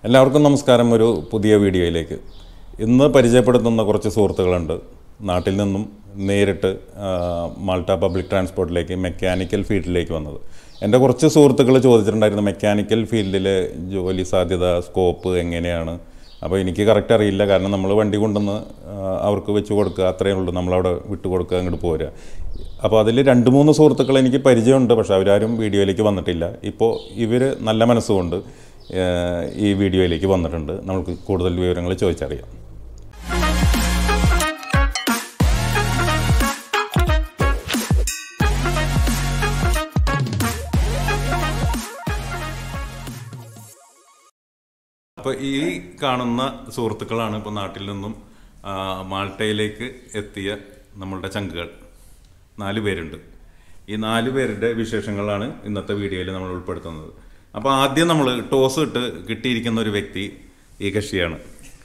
എല്ലാവർക്കും നമസ്കാരം ഒരു പുതിയ വീഡിയോയിലേക്ക് ഇന്ന് പരിചയപ്പെടുത്തുന്ന കുറച്ച് സുഹൃത്തുക്കളുണ്ട് നാട്ടിൽ നിന്നും നേരിട്ട് ആ, മാൾട്ട പബ്ലിക് ട്രാൻസ്പോർട്ടിലേക്ക് മെക്കാനിക്കൽ ഫീൽഡിലേക്ക് വന്നത് എൻ്റെ കുറച്ച് സുഹൃത്തുക്കൾ ചോദിച്ചിട്ടുണ്ടായിരുന്നു മെക്കാനിക്കൽ ഫീൽഡിൽ ജോലി സാധ്യത സ്കോപ്പ് എങ്ങനെയാണ് അപ്പോൾ എനിക്ക് കറക്റ്റ് അറിയില്ല കാരണം നമ്മൾ വണ്ടി കൊണ്ടുവന്ന് ആ, അവർക്ക് വെച്ച് കൊടുക്കുക അത്രയേ ഉള്ളൂ നമ്മളവിടെ വിട്ടു കൊടുക്കുക അങ്ങോട്ട് പോരുക അപ്പോൾ അതിൽ രണ്ട് മൂന്ന് സുഹൃത്തുക്കൾ എനിക്ക് പരിചയമുണ്ട് പക്ഷേ അവരാരും വീഡിയോയിലേക്ക് വന്നിട്ടില്ല ഇപ്പോൾ ഇവർ നല്ല മനസ്സുകൊണ്ട് ഏഹ്, ഈ വീഡിയോയിലേക്ക് വന്നിട്ടുണ്ട് നമുക്ക് കൂടുതൽ വിവരങ്ങൾ ചോദിച്ചറിയാം അപ്പോൾ ഈ കാണുന്ന സുഹൃത്തുക്കളാണ് ഇപ്പോൾ നാട്ടിൽ നിന്നും ആ, മാൾട്ടയിലേക്ക് എത്തിയ നമ്മളുടെ ചങ്കുകൾ നാല് പേരുണ്ട് ഈ നാല് പേരുടെ വിശേഷങ്ങളാണ് ഇന്നത്തെ വീഡിയോയിൽ നമ്മൾ ഉൾപ്പെടുത്തുന്നത് അപ്പോൾ ആദ്യം നമ്മൾ ടോസ് ഇട്ട് കിട്ടിയിരിക്കുന്ന ഒരു വ്യക്തി ഈ കക്ഷിയാണ്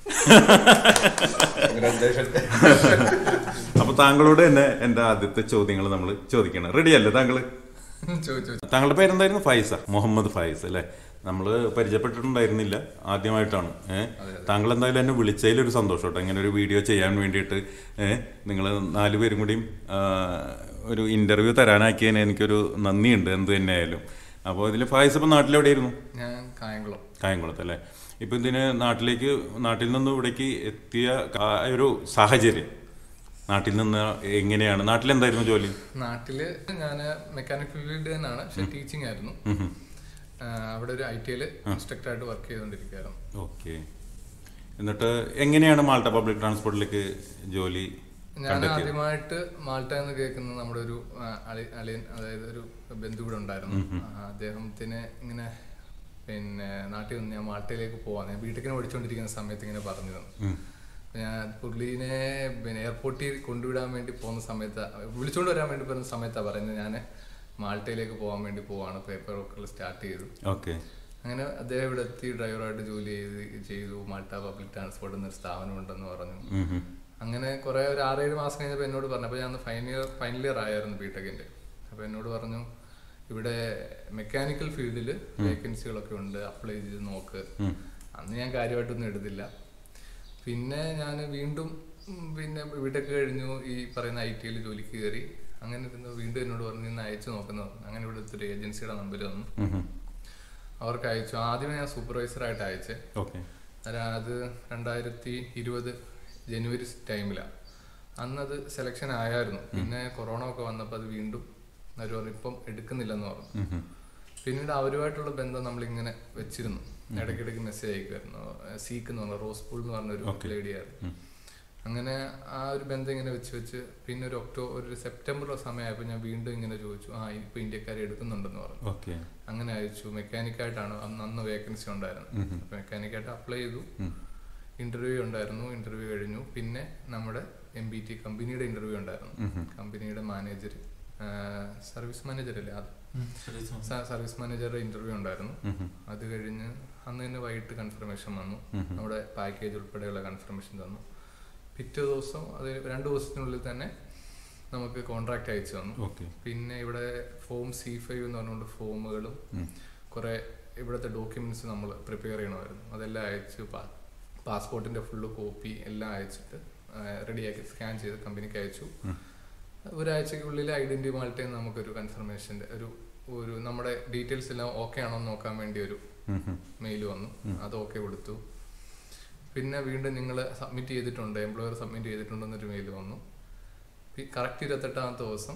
അപ്പോൾ താങ്കളോട് തന്നെ എൻ്റെ ആദ്യത്തെ ചോദ്യങ്ങൾ നമ്മൾ ചോദിക്കണം റെഡി അല്ലേ താങ്കൾ ചോദിച്ചു താങ്കളുടെ പേരെന്തായിരുന്നു ഫൈസ മുഹമ്മദ് ഫൈസ് അല്ലേ നമ്മൾ പരിചയപ്പെട്ടിട്ടുണ്ടായിരുന്നില്ല ആദ്യമായിട്ടാണ് ഏഹ് താങ്കൾ എന്തായാലും എന്നെ വിളിച്ചതിൽ ഒരു സന്തോഷം കേട്ടോ ഇങ്ങനെ ഒരു വീഡിയോ ചെയ്യാൻ വേണ്ടിയിട്ട് ഏഹ് നിങ്ങൾ നാലുപേരും കൂടിയും ആ, ഒരു ഇന്റർവ്യൂ തരാനാക്കിയതിന് എനിക്കൊരു നന്ദിയുണ്ട് എന്ത് തന്നെയായാലും അപ്പോൾ ഇതിൽ ഫായിസ് ഇപ്പം നാട്ടിലെവിടെയായിരുന്നു ഞാൻ കായംകുളം കായംകുളത്ത് അല്ലേ ഇപ്പം ഇതിന് നാട്ടിലേക്ക് നാട്ടിൽ നിന്ന് ഇവിടേക്ക് എത്തിയ കാ- ഒരു സാഹചര്യം നാട്ടിൽ നിന്ന് എങ്ങനെയാണ് നാട്ടിൽ എന്തായിരുന്നു ജോലി നാട്ടില് ഞാൻ മെക്കാനിക്കൽ ഫീൽഡ് തന്നെയാണ് പക്ഷെ ടീച്ചിങ് ആയിരുന്നു ആ, അവിടെ ഒരു ഐ ടിയിൽ ഇൻസ്ട്രക്ടർ ആയിട്ട് വർക്ക് ചെയ്തുകൊണ്ടിരിക്കുകയായിരുന്നു ഓക്കെ എന്നിട്ട് എങ്ങനെയാണ് മാൾട്ട പബ്ലിക് ട്രാൻസ്പോർട്ടിലേക്ക് ജോലി ഞാൻ ആദ്യമായിട്ട് മാൾട്ട എന്ന് കേൾക്കുന്നത് നമ്മുടെ ഒരു ആ, അളി- അളിയൻ അതായത് ഒരു ബന്ധു കൂടെ ഉണ്ടായിരുന്നു ആ, അദ്ദേഹത്തിന് ഇങ്ങനെ പിന്നെ നാട്ടിൽ നിന്ന് ഞാൻ മാൾട്ടയിലേക്ക് പോവാൻ ഞാൻ ബിടെക്കിനെ പഠിച്ചുകൊണ്ടിരിക്കുന്ന സമയത്ത് ഇങ്ങനെ പറഞ്ഞു തന്നു അപ്പൊ ഞാൻ പുള്ളീനെ പിന്നെ എയർപോർട്ടിൽ കൊണ്ടുവിടാൻ വേണ്ടി പോകുന്ന സമയത്ത് വിളിച്ചുകൊണ്ട് വരാൻ വേണ്ടി പോകുന്ന സമയത്താണ് പറയുന്നത് ഞാൻ മാൾട്ടയിലേക്ക് പോകാൻ വേണ്ടി പോവാണ് പേപ്പർ വർക്കുകൾ സ്റ്റാർട്ട് ചെയ്തു ഓക്കെ അങ്ങനെ അദ്ദേഹം ഇവിടെ എത്തി ഡ്രൈവറായിട്ട് ജോലി ചെയ്ത് ചെയ്തു മാൾട്ട പബ്ലിക് ട്രാൻസ്പോർട്ട് എന്നൊരു സ്ഥാപനം ഉണ്ടെന്ന് പറഞ്ഞു അങ്ങനെ കുറെ ഒരു ആറേഴ് മാസം കഴിഞ്ഞപ്പോൾ എന്നോട് പറഞ്ഞു അപ്പോൾ ഞാൻ ഫൈനൽ ഇയർ ഫൈനൽ ഇയർ ആയിരുന്നു ബിടെക്കിന്റെ അപ്പോൾ എന്നോട് പറഞ്ഞു ഇവിടെ മെക്കാനിക്കൽ ഫീൽഡിൽ വേക്കൻസികളൊക്കെ ഉണ്ട് അപ്ലൈ ചെയ്ത് നോക്ക് അന്ന് ഞാൻ കാര്യമായിട്ടൊന്നും എടുത്തില്ല പിന്നെ ഞാൻ വീണ്ടും ഉം, പിന്നെ ബിടെക് കഴിഞ്ഞു ഈ പറയുന്ന ഐ ടിയിൽ ജോലിക്ക് കയറി അങ്ങനെ ഇരുന്ന് വീണ്ടും എന്നോട് പറഞ്ഞു ഇന്ന് അയച്ചു നോക്കുന്നു പറഞ്ഞു. അങ്ങനെ ഇവിടുത്തെ ഒരു ഏജൻസിയുടെ നമ്പർ വന്നു അവർക്ക് അയച്ചു ആദ്യമേ ഞാൻ സൂപ്പർവൈസറായിട്ട് അയച്ചേ ഓക്കെ അന്നേരം അത് രണ്ടായിരത്തി ഇരുപത് ജനുവരി ടൈമിലാണ് അന്നത് സെലക്ഷൻ ആയായിരുന്നു പിന്നെ കൊറോണ ഒക്കെ വന്നപ്പോൾ അത് വീണ്ടും അവർ പറഞ്ഞു ഇപ്പം എടുക്കുന്നില്ലെന്ന് പറഞ്ഞു പിന്നീട് അവരുമായിട്ടുള്ള ബന്ധം നമ്മളിങ്ങനെ വെച്ചിരുന്നു ഇടയ്ക്കിടയ്ക്ക് മെസ്സേജ് അയക്കുമായിരുന്നു സീക്ക് എന്ന് പറഞ്ഞ റോസ് പൂൾ എന്ന് പറഞ്ഞൊരു ലേഡിയായിരുന്നു അങ്ങനെ ആ ഒരു ബന്ധം ഇങ്ങനെ വെച്ച് വെച്ച് പിന്നെ ഒരു ഒക്ടോബർ ഒരു സെപ്റ്റംബർ സമയമായപ്പോൾ ഞാൻ വീണ്ടും ഇങ്ങനെ ചോദിച്ചു ആ ഇപ്പൊ ഇന്ത്യക്കാരെ എടുക്കുന്നുണ്ടെന്ന് പറഞ്ഞു ഓക്കെ അങ്ങനെ അയച്ചു മെക്കാനിക്കായിട്ടാണ് അന്ന് അന്ന് വേക്കൻസി ഉണ്ടായിരുന്നു അപ്പൊ മെക്കാനിക്കായിട്ട് അപ്ലൈ ചെയ്തു ഇന്റർവ്യൂ ഉണ്ടായിരുന്നു ഇന്റർവ്യൂ കഴിഞ്ഞു പിന്നെ നമ്മുടെ എം ബി ടി കമ്പനിയുടെ ഇന്റർവ്യൂ ഉണ്ടായിരുന്നു കമ്പനിയുടെ മാനേജർ സർവീസ് മാനേജർ അല്ലേ അത് സർവീസ് മാനേജറുടെ ഇന്റർവ്യൂ ഉണ്ടായിരുന്നു അത് കഴിഞ്ഞ് അന്ന് തന്നെ വൈകിട്ട് കൺഫർമേഷൻ വന്നു നമ്മുടെ പാക്കേജ് ഉൾപ്പെടെയുള്ള കൺഫർമേഷൻ തന്നു പിറ്റേ ദിവസം അത് രണ്ട് ദിവസത്തിനുള്ളിൽ തന്നെ നമുക്ക് കോൺട്രാക്ട് അയച്ചു തന്നു ഓക്കെ പിന്നെ ഇവിടെ ഫോം സി ഫൈവ് എന്ന് പറഞ്ഞുകൊണ്ട് ഫോമുകളും കുറെ ഇവിടുത്തെ ഡോക്യുമെന്റ്സ് നമ്മൾ പ്രിപ്പയർ ചെയ്യണമായിരുന്നു അതെല്ലാം അയച്ച് പാസ്പോർട്ടിന്റെ ഫുള്ള് കോപ്പി എല്ലാം അയച്ചിട്ട് റെഡിയാക്കി സ്കാൻ ചെയ്ത് കമ്പനിക്ക് അയച്ചു ഒരാഴ്ചക്കുള്ളിൽ ഐഡന്റി മാൾട്ടയിൽ നമുക്കൊരു കൺഫർമേഷന്റെ ഒരു ഒരു നമ്മുടെ ഡീറ്റെയിൽസ് എല്ലാം ഓക്കെ ആണോ എന്ന് നോക്കാൻ വേണ്ടി ഒരു മെയിൽ വന്നു അത് ഓക്കെ കൊടുത്തു പിന്നെ വീണ്ടും നിങ്ങൾ സബ്മിറ്റ് ചെയ്തിട്ടുണ്ട് എംപ്ലോയർ സബ്മിറ്റ് ചെയ്തിട്ടുണ്ടെന്നൊരു മെയിൽ വന്നു കറക്റ്റ് ഇരുപത്തെട്ടാമത്തെ ദിവസം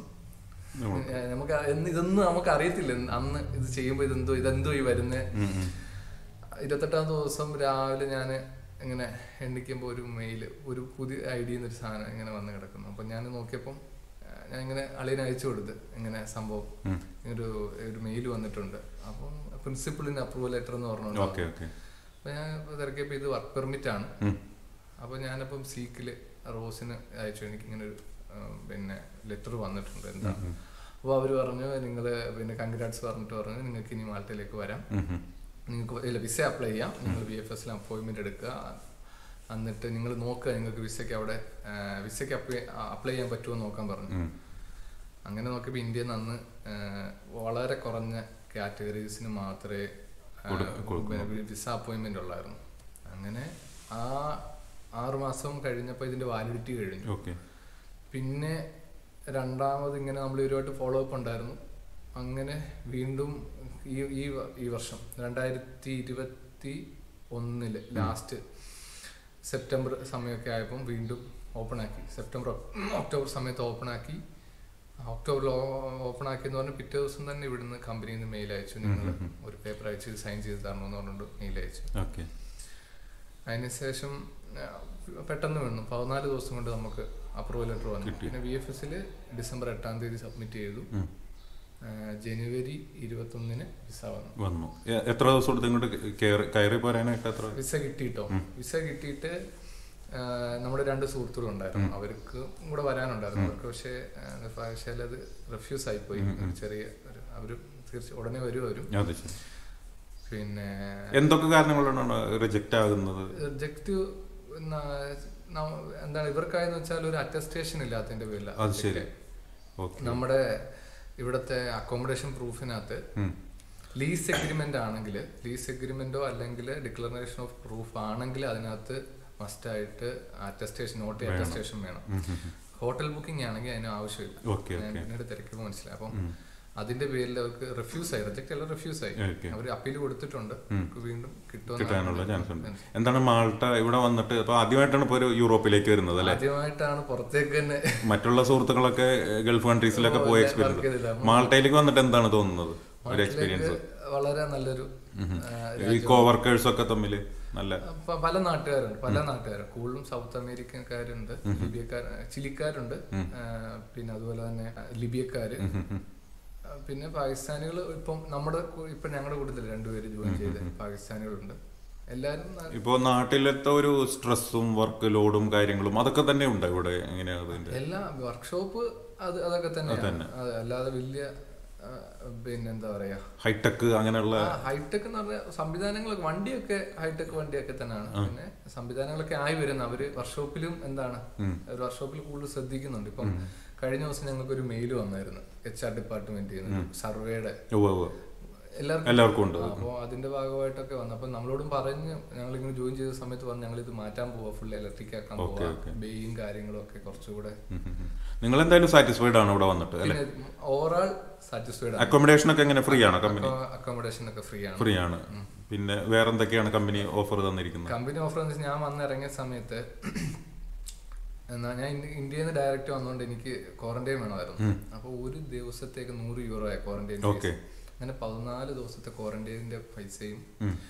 ഏ, നമുക്ക് എന്ന് ഇതൊന്നും നമുക്ക് അറിയത്തില്ല അന്ന് ഇത് ചെയ്യുമ്പോൾ ഇതെന്തോ ഇതെന്തോ ഈ വരുന്നേ ഇരുപത്തെട്ടാമത്തെ ദിവസം രാവിലെ ഞാൻ ഇങ്ങനെ എണ്ണിക്കുമ്പോൾ ഒരു മെയിൽ ഒരു പുതിയ ഐ ഡി എന്നൊരു സാധനം ഇങ്ങനെ വന്ന് കിടക്കുന്നു അപ്പം ഞാൻ നോക്കിയപ്പം ആ, ഞാൻ ഇങ്ങനെ അളിയന് അയച്ചു കൊടുത്ത് ഇങ്ങനെ സംഭവം ഒരു ഒരു മെയിൽ വന്നിട്ടുണ്ട് അപ്പം പ്രിൻസിപ്പളിന് അപ്രൂവൽ ലെറ്റർ എന്ന് ഓക്കെ പറഞ്ഞുകൊണ്ട് ഓക്കെ അപ്പൊ ഞാൻ ഇപ്പൊ തിരക്കിയപ്പോ ഇത് വർക്ക് പെർമിറ്റ് ആണ് അപ്പൊ ഞാനപ്പം സീക്കില് റോസിന് അയച്ചു എനിക്ക് ഇങ്ങനെ ഒരു ആ, പിന്നെ ലെറ്റർ വന്നിട്ടുണ്ട് എന്താ അപ്പൊ അവര് പറഞ്ഞു നിങ്ങള് പിന്നെ കൺഗ്രാറ്റ്സ് പറഞ്ഞിട്ട് പറഞ്ഞു നിങ്ങൾക്ക് ഇനി മാൾട്ടയിലേക്ക് വരാം നിങ്ങൾക്ക് ഇല്ല വിസ അപ്ലൈ ചെയ്യാം നിങ്ങൾ ബി എഫ് എസിൽ അപ്പോയിന്റ്മെന്റ് എടുക്കുക എന്നിട്ട് നിങ്ങൾ നോക്കുക നിങ്ങൾക്ക് വിസയ്ക്ക് അവിടെ ആ, വിസയ്ക്ക് അപ്ലൈ അപ്ലൈ ചെയ്യാൻ പറ്റുമോ എന്ന് നോക്കാൻ പറഞ്ഞു അങ്ങനെ നോക്കിയപ്പോൾ ഇന്ത്യയിൽ നിന്ന് അന്ന് ആ, വളരെ കുറഞ്ഞ കാറ്റഗറീസിന് മാത്രമേ വിസ അപ്പോയിന്റ്മെന്റ് ഉള്ളായിരുന്നു അങ്ങനെ ആ ആറ് മാസം കഴിഞ്ഞപ്പോൾ ഇതിന്റെ വാലിഡിറ്റി കഴിഞ്ഞു ഓക്കെ പിന്നെ രണ്ടാമത് ഇങ്ങനെ നമ്മൾ ഇവരുമായിട്ട് ഫോളോ അപ്പ് ഉണ്ടായിരുന്നു അങ്ങനെ വീണ്ടും ഈ ഈ വ- ഈ വർഷം രണ്ടായിരത്തി ഇരുപത്തി ഒന്നില് ലാസ്റ്റ് സെപ്റ്റംബർ സമയമൊക്കെ ആയപ്പം വീണ്ടും ഓപ്പൺ ആക്കി സെപ്റ്റംബർ ഒക്ടോബർ സമയത്ത് ഓപ്പൺ ആക്കി ഒക്ടോബറിൽ ഓപ്പൺ ആക്കി എന്ന് പറഞ്ഞാൽ പിറ്റേ ദിവസം തന്നെ ഇവിടുന്ന് കമ്പനിയിൽ നിന്ന് മെയിൽ അയച്ചു നിങ്ങൾ ഒരു പേപ്പർ അയച്ച് സൈൻ ചെയ്ത് തരണമെന്ന് പറഞ്ഞുകൊണ്ട് മെയിൽ അയച്ചു ഓക്കെ അതിനുശേഷം ആ, പെട്ടെന്ന് വന്നു പതിനാല് ദിവസം കൊണ്ട് നമുക്ക് അപ്രൂവൽ ലെറ്റർ വന്നു പിന്നെ വി എഫ് എസിൽ ഡിസംബർ എട്ടാം തീയതി സബ്മിറ്റ് ചെയ്തു ആ, ജനുവരി ഇരുപത്തൊന്നിന് വിസ വന്നു വന്നു എ- എത്ര ദിവസം കൊടുത്ത് ഇങ്ങോട്ട് കയറി കയറി പോരാനായിട്ട് എത്ര വിസ കിട്ടിയിട്ടോ വിസ കിട്ടിയിട്ട് ആ, നമ്മുടെ രണ്ട് സുഹൃത്തുക്കളുണ്ടായിരുന്നു അവർക്ക് കൂടെ വരാനുണ്ടായിരുന്നു അവർക്ക് പക്ഷേ പക്ഷേ അത് റെഫ്യൂസ് ആയിപ്പോയി ഒരു ചെറിയ ഒരു അവർ തീർച്ച ഉടനെ വരും അവരും അത് ശരി പിന്നെ എന്തൊക്കെ കാരണങ്ങളാണ് റിജക്റ്റ് ആകുന്നത് റിജക്റ്റ് എന്താണ് ഇവർക്കായെന്ന് വെച്ചാൽ ഒരു അറ്റസ്റ്റേഷൻ ഇല്ലാത്തതിന്റെ പേരില അത് ശരി ഓക്കെ നമ്മുടെ ഇവിടുത്തെ അക്കോമഡേഷൻ പ്രൂഫിനകത്ത് ലീസ് എഗ്രിമെന്റ് ആണെങ്കിൽ ലീസ് എഗ്രിമെന്റോ അല്ലെങ്കിൽ ഡിക്ലറേഷൻ ഓഫ് പ്രൂഫ് ആണെങ്കിൽ അതിനകത്ത് മസ്റ്റായിട്ട് അറ്റസ്റ്റേഷൻ നോട്ട് അറ്റസ്റ്റേഷൻ വേണം ഹോട്ടൽ ബുക്കിംഗ് ആണെങ്കിൽ അതിന് ആവശ്യമില്ല ഓക്കെ ഞാൻ പിന്നീട് തിരക്കുമ്പോൾ മനസ്സിലായി അപ്പം അതിന്റെ പേരിൽ അവർക്ക് റിഫ്യൂസ് ആയി റിജക്റ്റ് അല്ല റിഫ്യൂസ് ആയി Okay. അവർ അപ്പീൽ കൊടുത്തിട്ടുണ്ട് അവർക്ക് വീണ്ടും കിട്ടാനുള്ള ചാൻസ് കിട്ടുമെന്ന് ഉണ്ട് എന്താണ് മാൾട്ട ഇവിടെ വന്നിട്ട് ഇപ്പൊ ആദ്യമായിട്ടാണ് ഇപ്പൊ ഒരു യൂറോപ്പിലേക്ക് വരുന്നത് അല്ലെ ആദ്യമായിട്ടാണ് പുറത്തേക്ക് തന്നെ മറ്റുള്ള സുഹൃത്തുക്കളൊക്കെ ഗൾഫ് കൺട്രീസിലൊക്കെ പോയ work എക്സ്പീരിയൻസ് ചെയ്തില്ല. മാൾട്ടയിലേക്ക് വന്നിട്ട് എന്താണ് തോന്നുന്നത് ഒരു എക്സ്പീരിയൻസ് വളരെ നല്ലൊരു ആ, ഈ കോവർക്കേഴ്സ് ഒക്കെ തമ്മിൽ നല്ല പ- പല നാട്ടുകാരുണ്ട് പല നാട്ടുകാരും കൂടുതലും സൗത്ത് അമേരിക്കൻകാരുണ്ട് ലിബിയക്കാർ ചിലിക്കാരുണ്ട് ആ, പിന്നെ അതുപോലെ തന്നെ ലിബിയക്കാര് ആ, പിന്നെ പാകിസ്ഥാനികൾ ഇപ്പം നമ്മുടെ കൂ- ഇപ്പം ഞങ്ങളുടെ കൂട്ടത്തിൽ രണ്ടുപേര് ജോയിൻ ചെയ്ത് പാകിസ്ഥാനികളുണ്ട് എല്ലാരും ന- ഇപ്പോ നാട്ടിലത്തെ ഒരു സ്ട്രെസ്സും വർക്ക് ലോഡും കാര്യങ്ങളും അതൊക്കെ തന്നെ ഉണ്ട് ഇവിടെ എങ്ങനെയാ അതിന്റെ എല്ലാ വർക്ക്ഷോപ്പ് അത് അതൊക്കെ തന്നെയാണ് അത് അല്ലാതെ വലിയ ആ, പിന്നെന്താ പറയാ ഹൈടെക് അങ്ങനെയുള്ള ഹൈടെക് എന്ന് പറഞ്ഞ സംവിധാനങ്ങളൊക്കെ വണ്ടിയൊക്കെ ഹൈടെക് വണ്ടിയൊക്കെ തന്നെയാണ് പിന്നെ സംവിധാനങ്ങളൊക്കെ ആയി വരുന്ന അവര് വർക്ക്ഷോപ്പിലും എന്താണ് ഒരു വർക്ക്ഷോപ്പിൽ കൂടുതൽ ശ്രദ്ധിക്കുന്നുണ്ട് ഇപ്പം കഴിഞ്ഞ ദിവസം ഞങ്ങൾക്ക് ഒരു മെയിൽ വന്നായിരുന്നു എച്ച് ആർ ഡിപ്പാർട്ട്മെന്റിൽ നിന്ന് സർവേയുടെ ഉവ്വ് ഉവ്വ്. എല്ലാവർക്കും എല്ലാവർക്കും ഉണ്ട് അപ്പോൾ അതിന്റെ ഭാഗമായിട്ടൊക്കെ വന്നു അപ്പൊ നമ്മളോടും പറഞ്ഞ് ഞങ്ങൾ ഇങ്ങനെ ജോയിൻ ചെയ്ത സമയത്ത് പറഞ്ഞു ഞങ്ങൾ ഇത് മാറ്റാൻ പോവാ ഫുൾ ഇലക്ട്രിക് ആക്കാൻ പോവാ ബെയും കാര്യങ്ങളും ഒക്കെ കുറച്ചുകൂടെ നിങ്ങൾ എന്തായാലും സാറ്റിസ്ഫൈഡ് ആണ് ഇവിടെ വന്നിട്ട് അല്ലെ പിന്നെ ഓവറാൾ സാറ്റിസ്ഫൈഡ് അക്കോമഡേഷൻ ഒക്കെ എങ്ങനെ ഫ്രീ ആണോ കമ്പനി അക്കോമഡേഷൻ ഒക്കെ ഫ്രീ ആണ് ഫ്രീ ആണ് പിന്നെ വേറെ എന്തൊക്കെയാണ് കമ്പനി ഓഫർ തന്നിരിക്കുന്നത് കമ്പനി ഓഫർ എന്ന് വെച്ചാൽ ഞാൻ വന്നിറങ്ങിയ സമയത്ത് എന്നാ ഞാൻ ഇന്ത്യ- ഇന്ത്യയിൽ നിന്ന് ഡയറക്റ്റ് വന്നുകൊണ്ട് എനിക്ക് ക്വാറന്റൈൻ വേണമായിരുന്നു അപ്പോൾ ഒരു ദിവസത്തേക്ക് നൂറ് യൂറോ ആയി ക്വാറന്റൈൻ Okay. അങ്ങനെ പതിനാല് ദിവസത്തെ ക്വാറന്റൈനിന്റെ പൈസയും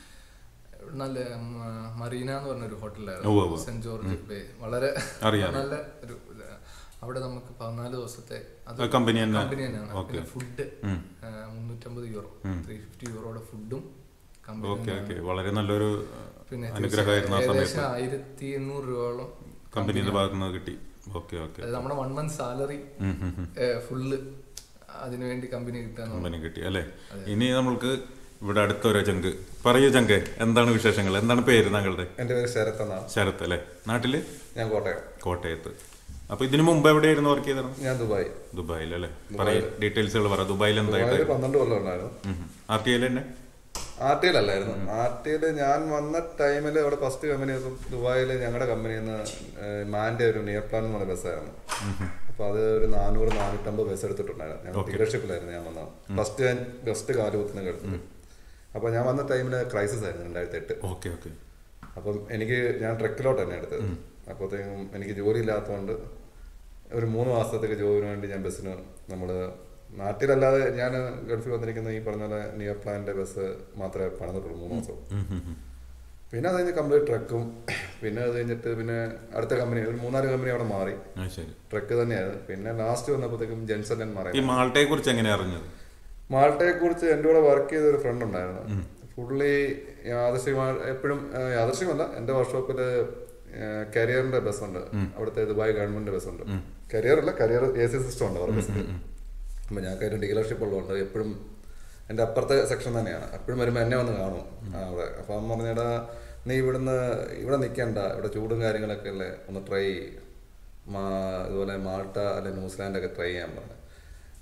നല്ല മ- മറീന എന്ന് പറഞ്ഞ ഒരു ഹോട്ടലിലായിരുന്നു സെന്റ് ജോർജ് ബേ വളരെ അറിയാം. നല്ല ഒരു ഇത്. അവിടെ നമുക്ക് പതിനാല് ദിവസത്തെ അത് ആ കമ്പനി തന്നെ കമ്പനി തന്നെയാണ് പിന്നെ ഫുഡ് മുന്നൂറ്റമ്പത് യൂറോ ത്രീ ഫിഫ്റ്റി യൂറോയുടെ ഫുഡും കമ്പനി ഓക്കെ ഓക്കെ വളരെ നല്ലൊരു പിന്നെ അനുഗ്രഹമായിരുന്നു ആ സമയത്ത് ഏകദേശം ആയിരത്തി എണ്ണൂറ് രൂപയോളം കമ്പനിയുടെ ഭാഗത്ത് നിന്ന് കിട്ടി ഓക്കെ ഓക്കെ അതായത് നമ്മുടെ വൺ മന്ത് സാലറി ഫുള്ള് അതിനുവേണ്ടി കമ്പനി കിട്ടാന്ന് കമ്പനി കിട്ടി അല്ലേ ഇനി നമ്മൾക്ക് ഇവിടെ അടുത്തൊരു ചങ്ക് പറയൂ ചങ്ക് എന്താണ് വിശേഷങ്ങൾ എന്താണ് പേര് താങ്കളുടെ എൻ്റെ പേര് ശരത് എന്നാണ് ശരത്ത് അല്ലേ നാട്ടില് ഞാൻ കോട്ടയം കോട്ടയത്ത് അപ്പൊ ഇതിനു മുമ്പ് എവിടെയായിരുന്നു വർക്ക് ചെയ്തത് ഞാൻ ദുബായ് ദുബായിൽ അല്ലേ പറയ ഡീറ്റെയിൽസുകൾ പറ ദുബായിൽ എന്തായിട്ട് ദുബായിൽ പന്ത്രണ്ട് കൊല്ലം ഉണ്ടായിരുന്നു ആർ ടി ഐയിൽ തന്നെ ആർ ടി അല്ലായിരുന്നു ആർ ടി ഞാൻ വന്ന ടൈമിൽ അവിടെ ഫസ്റ്റ് കമ്പനി ദുബായിൽ ഞങ്ങളുടെ കമ്പനിയിൽ നിന്ന് മാൻ്റെ ഒരു നിയർ പ്ലാൻ എന്ന് പറഞ്ഞ ബസ്സായിരുന്നു അപ്പൊ അത് ഒരു നാനൂറ് നാനൂറ്റമ്പത് ബസ് എടുത്തിട്ടുണ്ടായിരുന്നു ഞാൻ ഡീലർഷിപ്പിലായിരുന്നു ഞാൻ വന്നത് ഫസ്റ്റ് ഞാൻ ഫസ്റ്റ് കാലുകുത്തുന്ന കിടന്നത് അപ്പൊ ഞാൻ വന്ന ടൈമിൽ ക്രൈസിസ് ആയിരുന്നു രണ്ടായിരത്തി എട്ട് ഓക്കെ ഓക്കെ അപ്പം എനിക്ക് ഞാൻ ട്രക്കിലോട്ട് തന്നെ എടുത്തത് അപ്പോഴത്തേക്കും എനിക്ക് ജോലി ഇല്ലാത്തതുകൊണ്ട് ഒരു മൂന്ന് മാസത്തേക്ക് ജോലിന് വേണ്ടി ഞാൻ ബസ്സിന് നമ്മൾ നാട്ടിലല്ലാതെ ഞാൻ ഗൾഫിൽ വന്നിരിക്കുന്ന ഈ പറഞ്ഞ പോലെ നിയർ പ്ലാനിന്റെ ബസ് മാത്രമേ പണിതിട്ടുള്ളൂ മൂന്ന് മാസം പിന്നെ അത് കഴിഞ്ഞ് കംപ്ലീറ്റ് ട്രക്കും പിന്നെ അത് കഴിഞ്ഞിട്ട് പിന്നെ അടുത്ത കമ്പനി ഒരു മൂന്നാല് കമ്പനി അവിടെ മാറി ആ ശരി ട്രക്ക് തന്നെയായിരുന്നു പിന്നെ ലാസ്റ്റ് വന്നപ്പോഴത്തേക്കും ജെൻസൺ ആൻഡ് മാറി ഈ മാൾട്ടയെ കുറിച്ച് എങ്ങനെയാ അറിഞ്ഞത് മാൾട്ടയെ കുറിച്ച് എൻ്റെ കൂടെ വർക്ക് ചെയ്ത ഒരു ഫ്രണ്ട് ഉണ്ടായിരുന്നു പുള്ളി യാദൃശ്യമായ എപ്പോഴും യാദൃശ്യമല്ല എൻ്റെ വർക്ക്ഷോപ്പിൽ കരിയറിന്റെ ബസ് ഉണ്ട് അവിടുത്തെ ദുബായ് ഗവൺമെന്റ് ബസ് ഉണ്ട് കരിയർ അല്ല കരിയർ എ സി സിസ്റ്റം ഉണ്ട് അവരുടെ ബസ്സിൽ അപ്പൊ ഞാൻ കാര്യം ഡീലർഷിപ്പ് ഉള്ളതുകൊണ്ട് എപ്പോഴും എൻ്റെ അപ്പുറത്തെ സെക്ഷൻ തന്നെയാണ് എപ്പോഴും വരുമ്പോൾ എന്നെ വന്ന് കാണും ആ, അവിടെ അപ്പൊ അവൻ പറഞ്ഞടാ നീ ഇവിടുന്ന് ഇവിടെ നിൽക്കണ്ട ഇവിടെ ചൂടും കാര്യങ്ങളൊക്കെ അല്ലേ ഒന്ന് ട്രൈ മാ ഇതുപോലെ മാൾട്ട അല്ലെ ന്യൂസിലാൻഡ് ഒക്കെ ട്രൈ ചെയ്യാൻ പറഞ്ഞു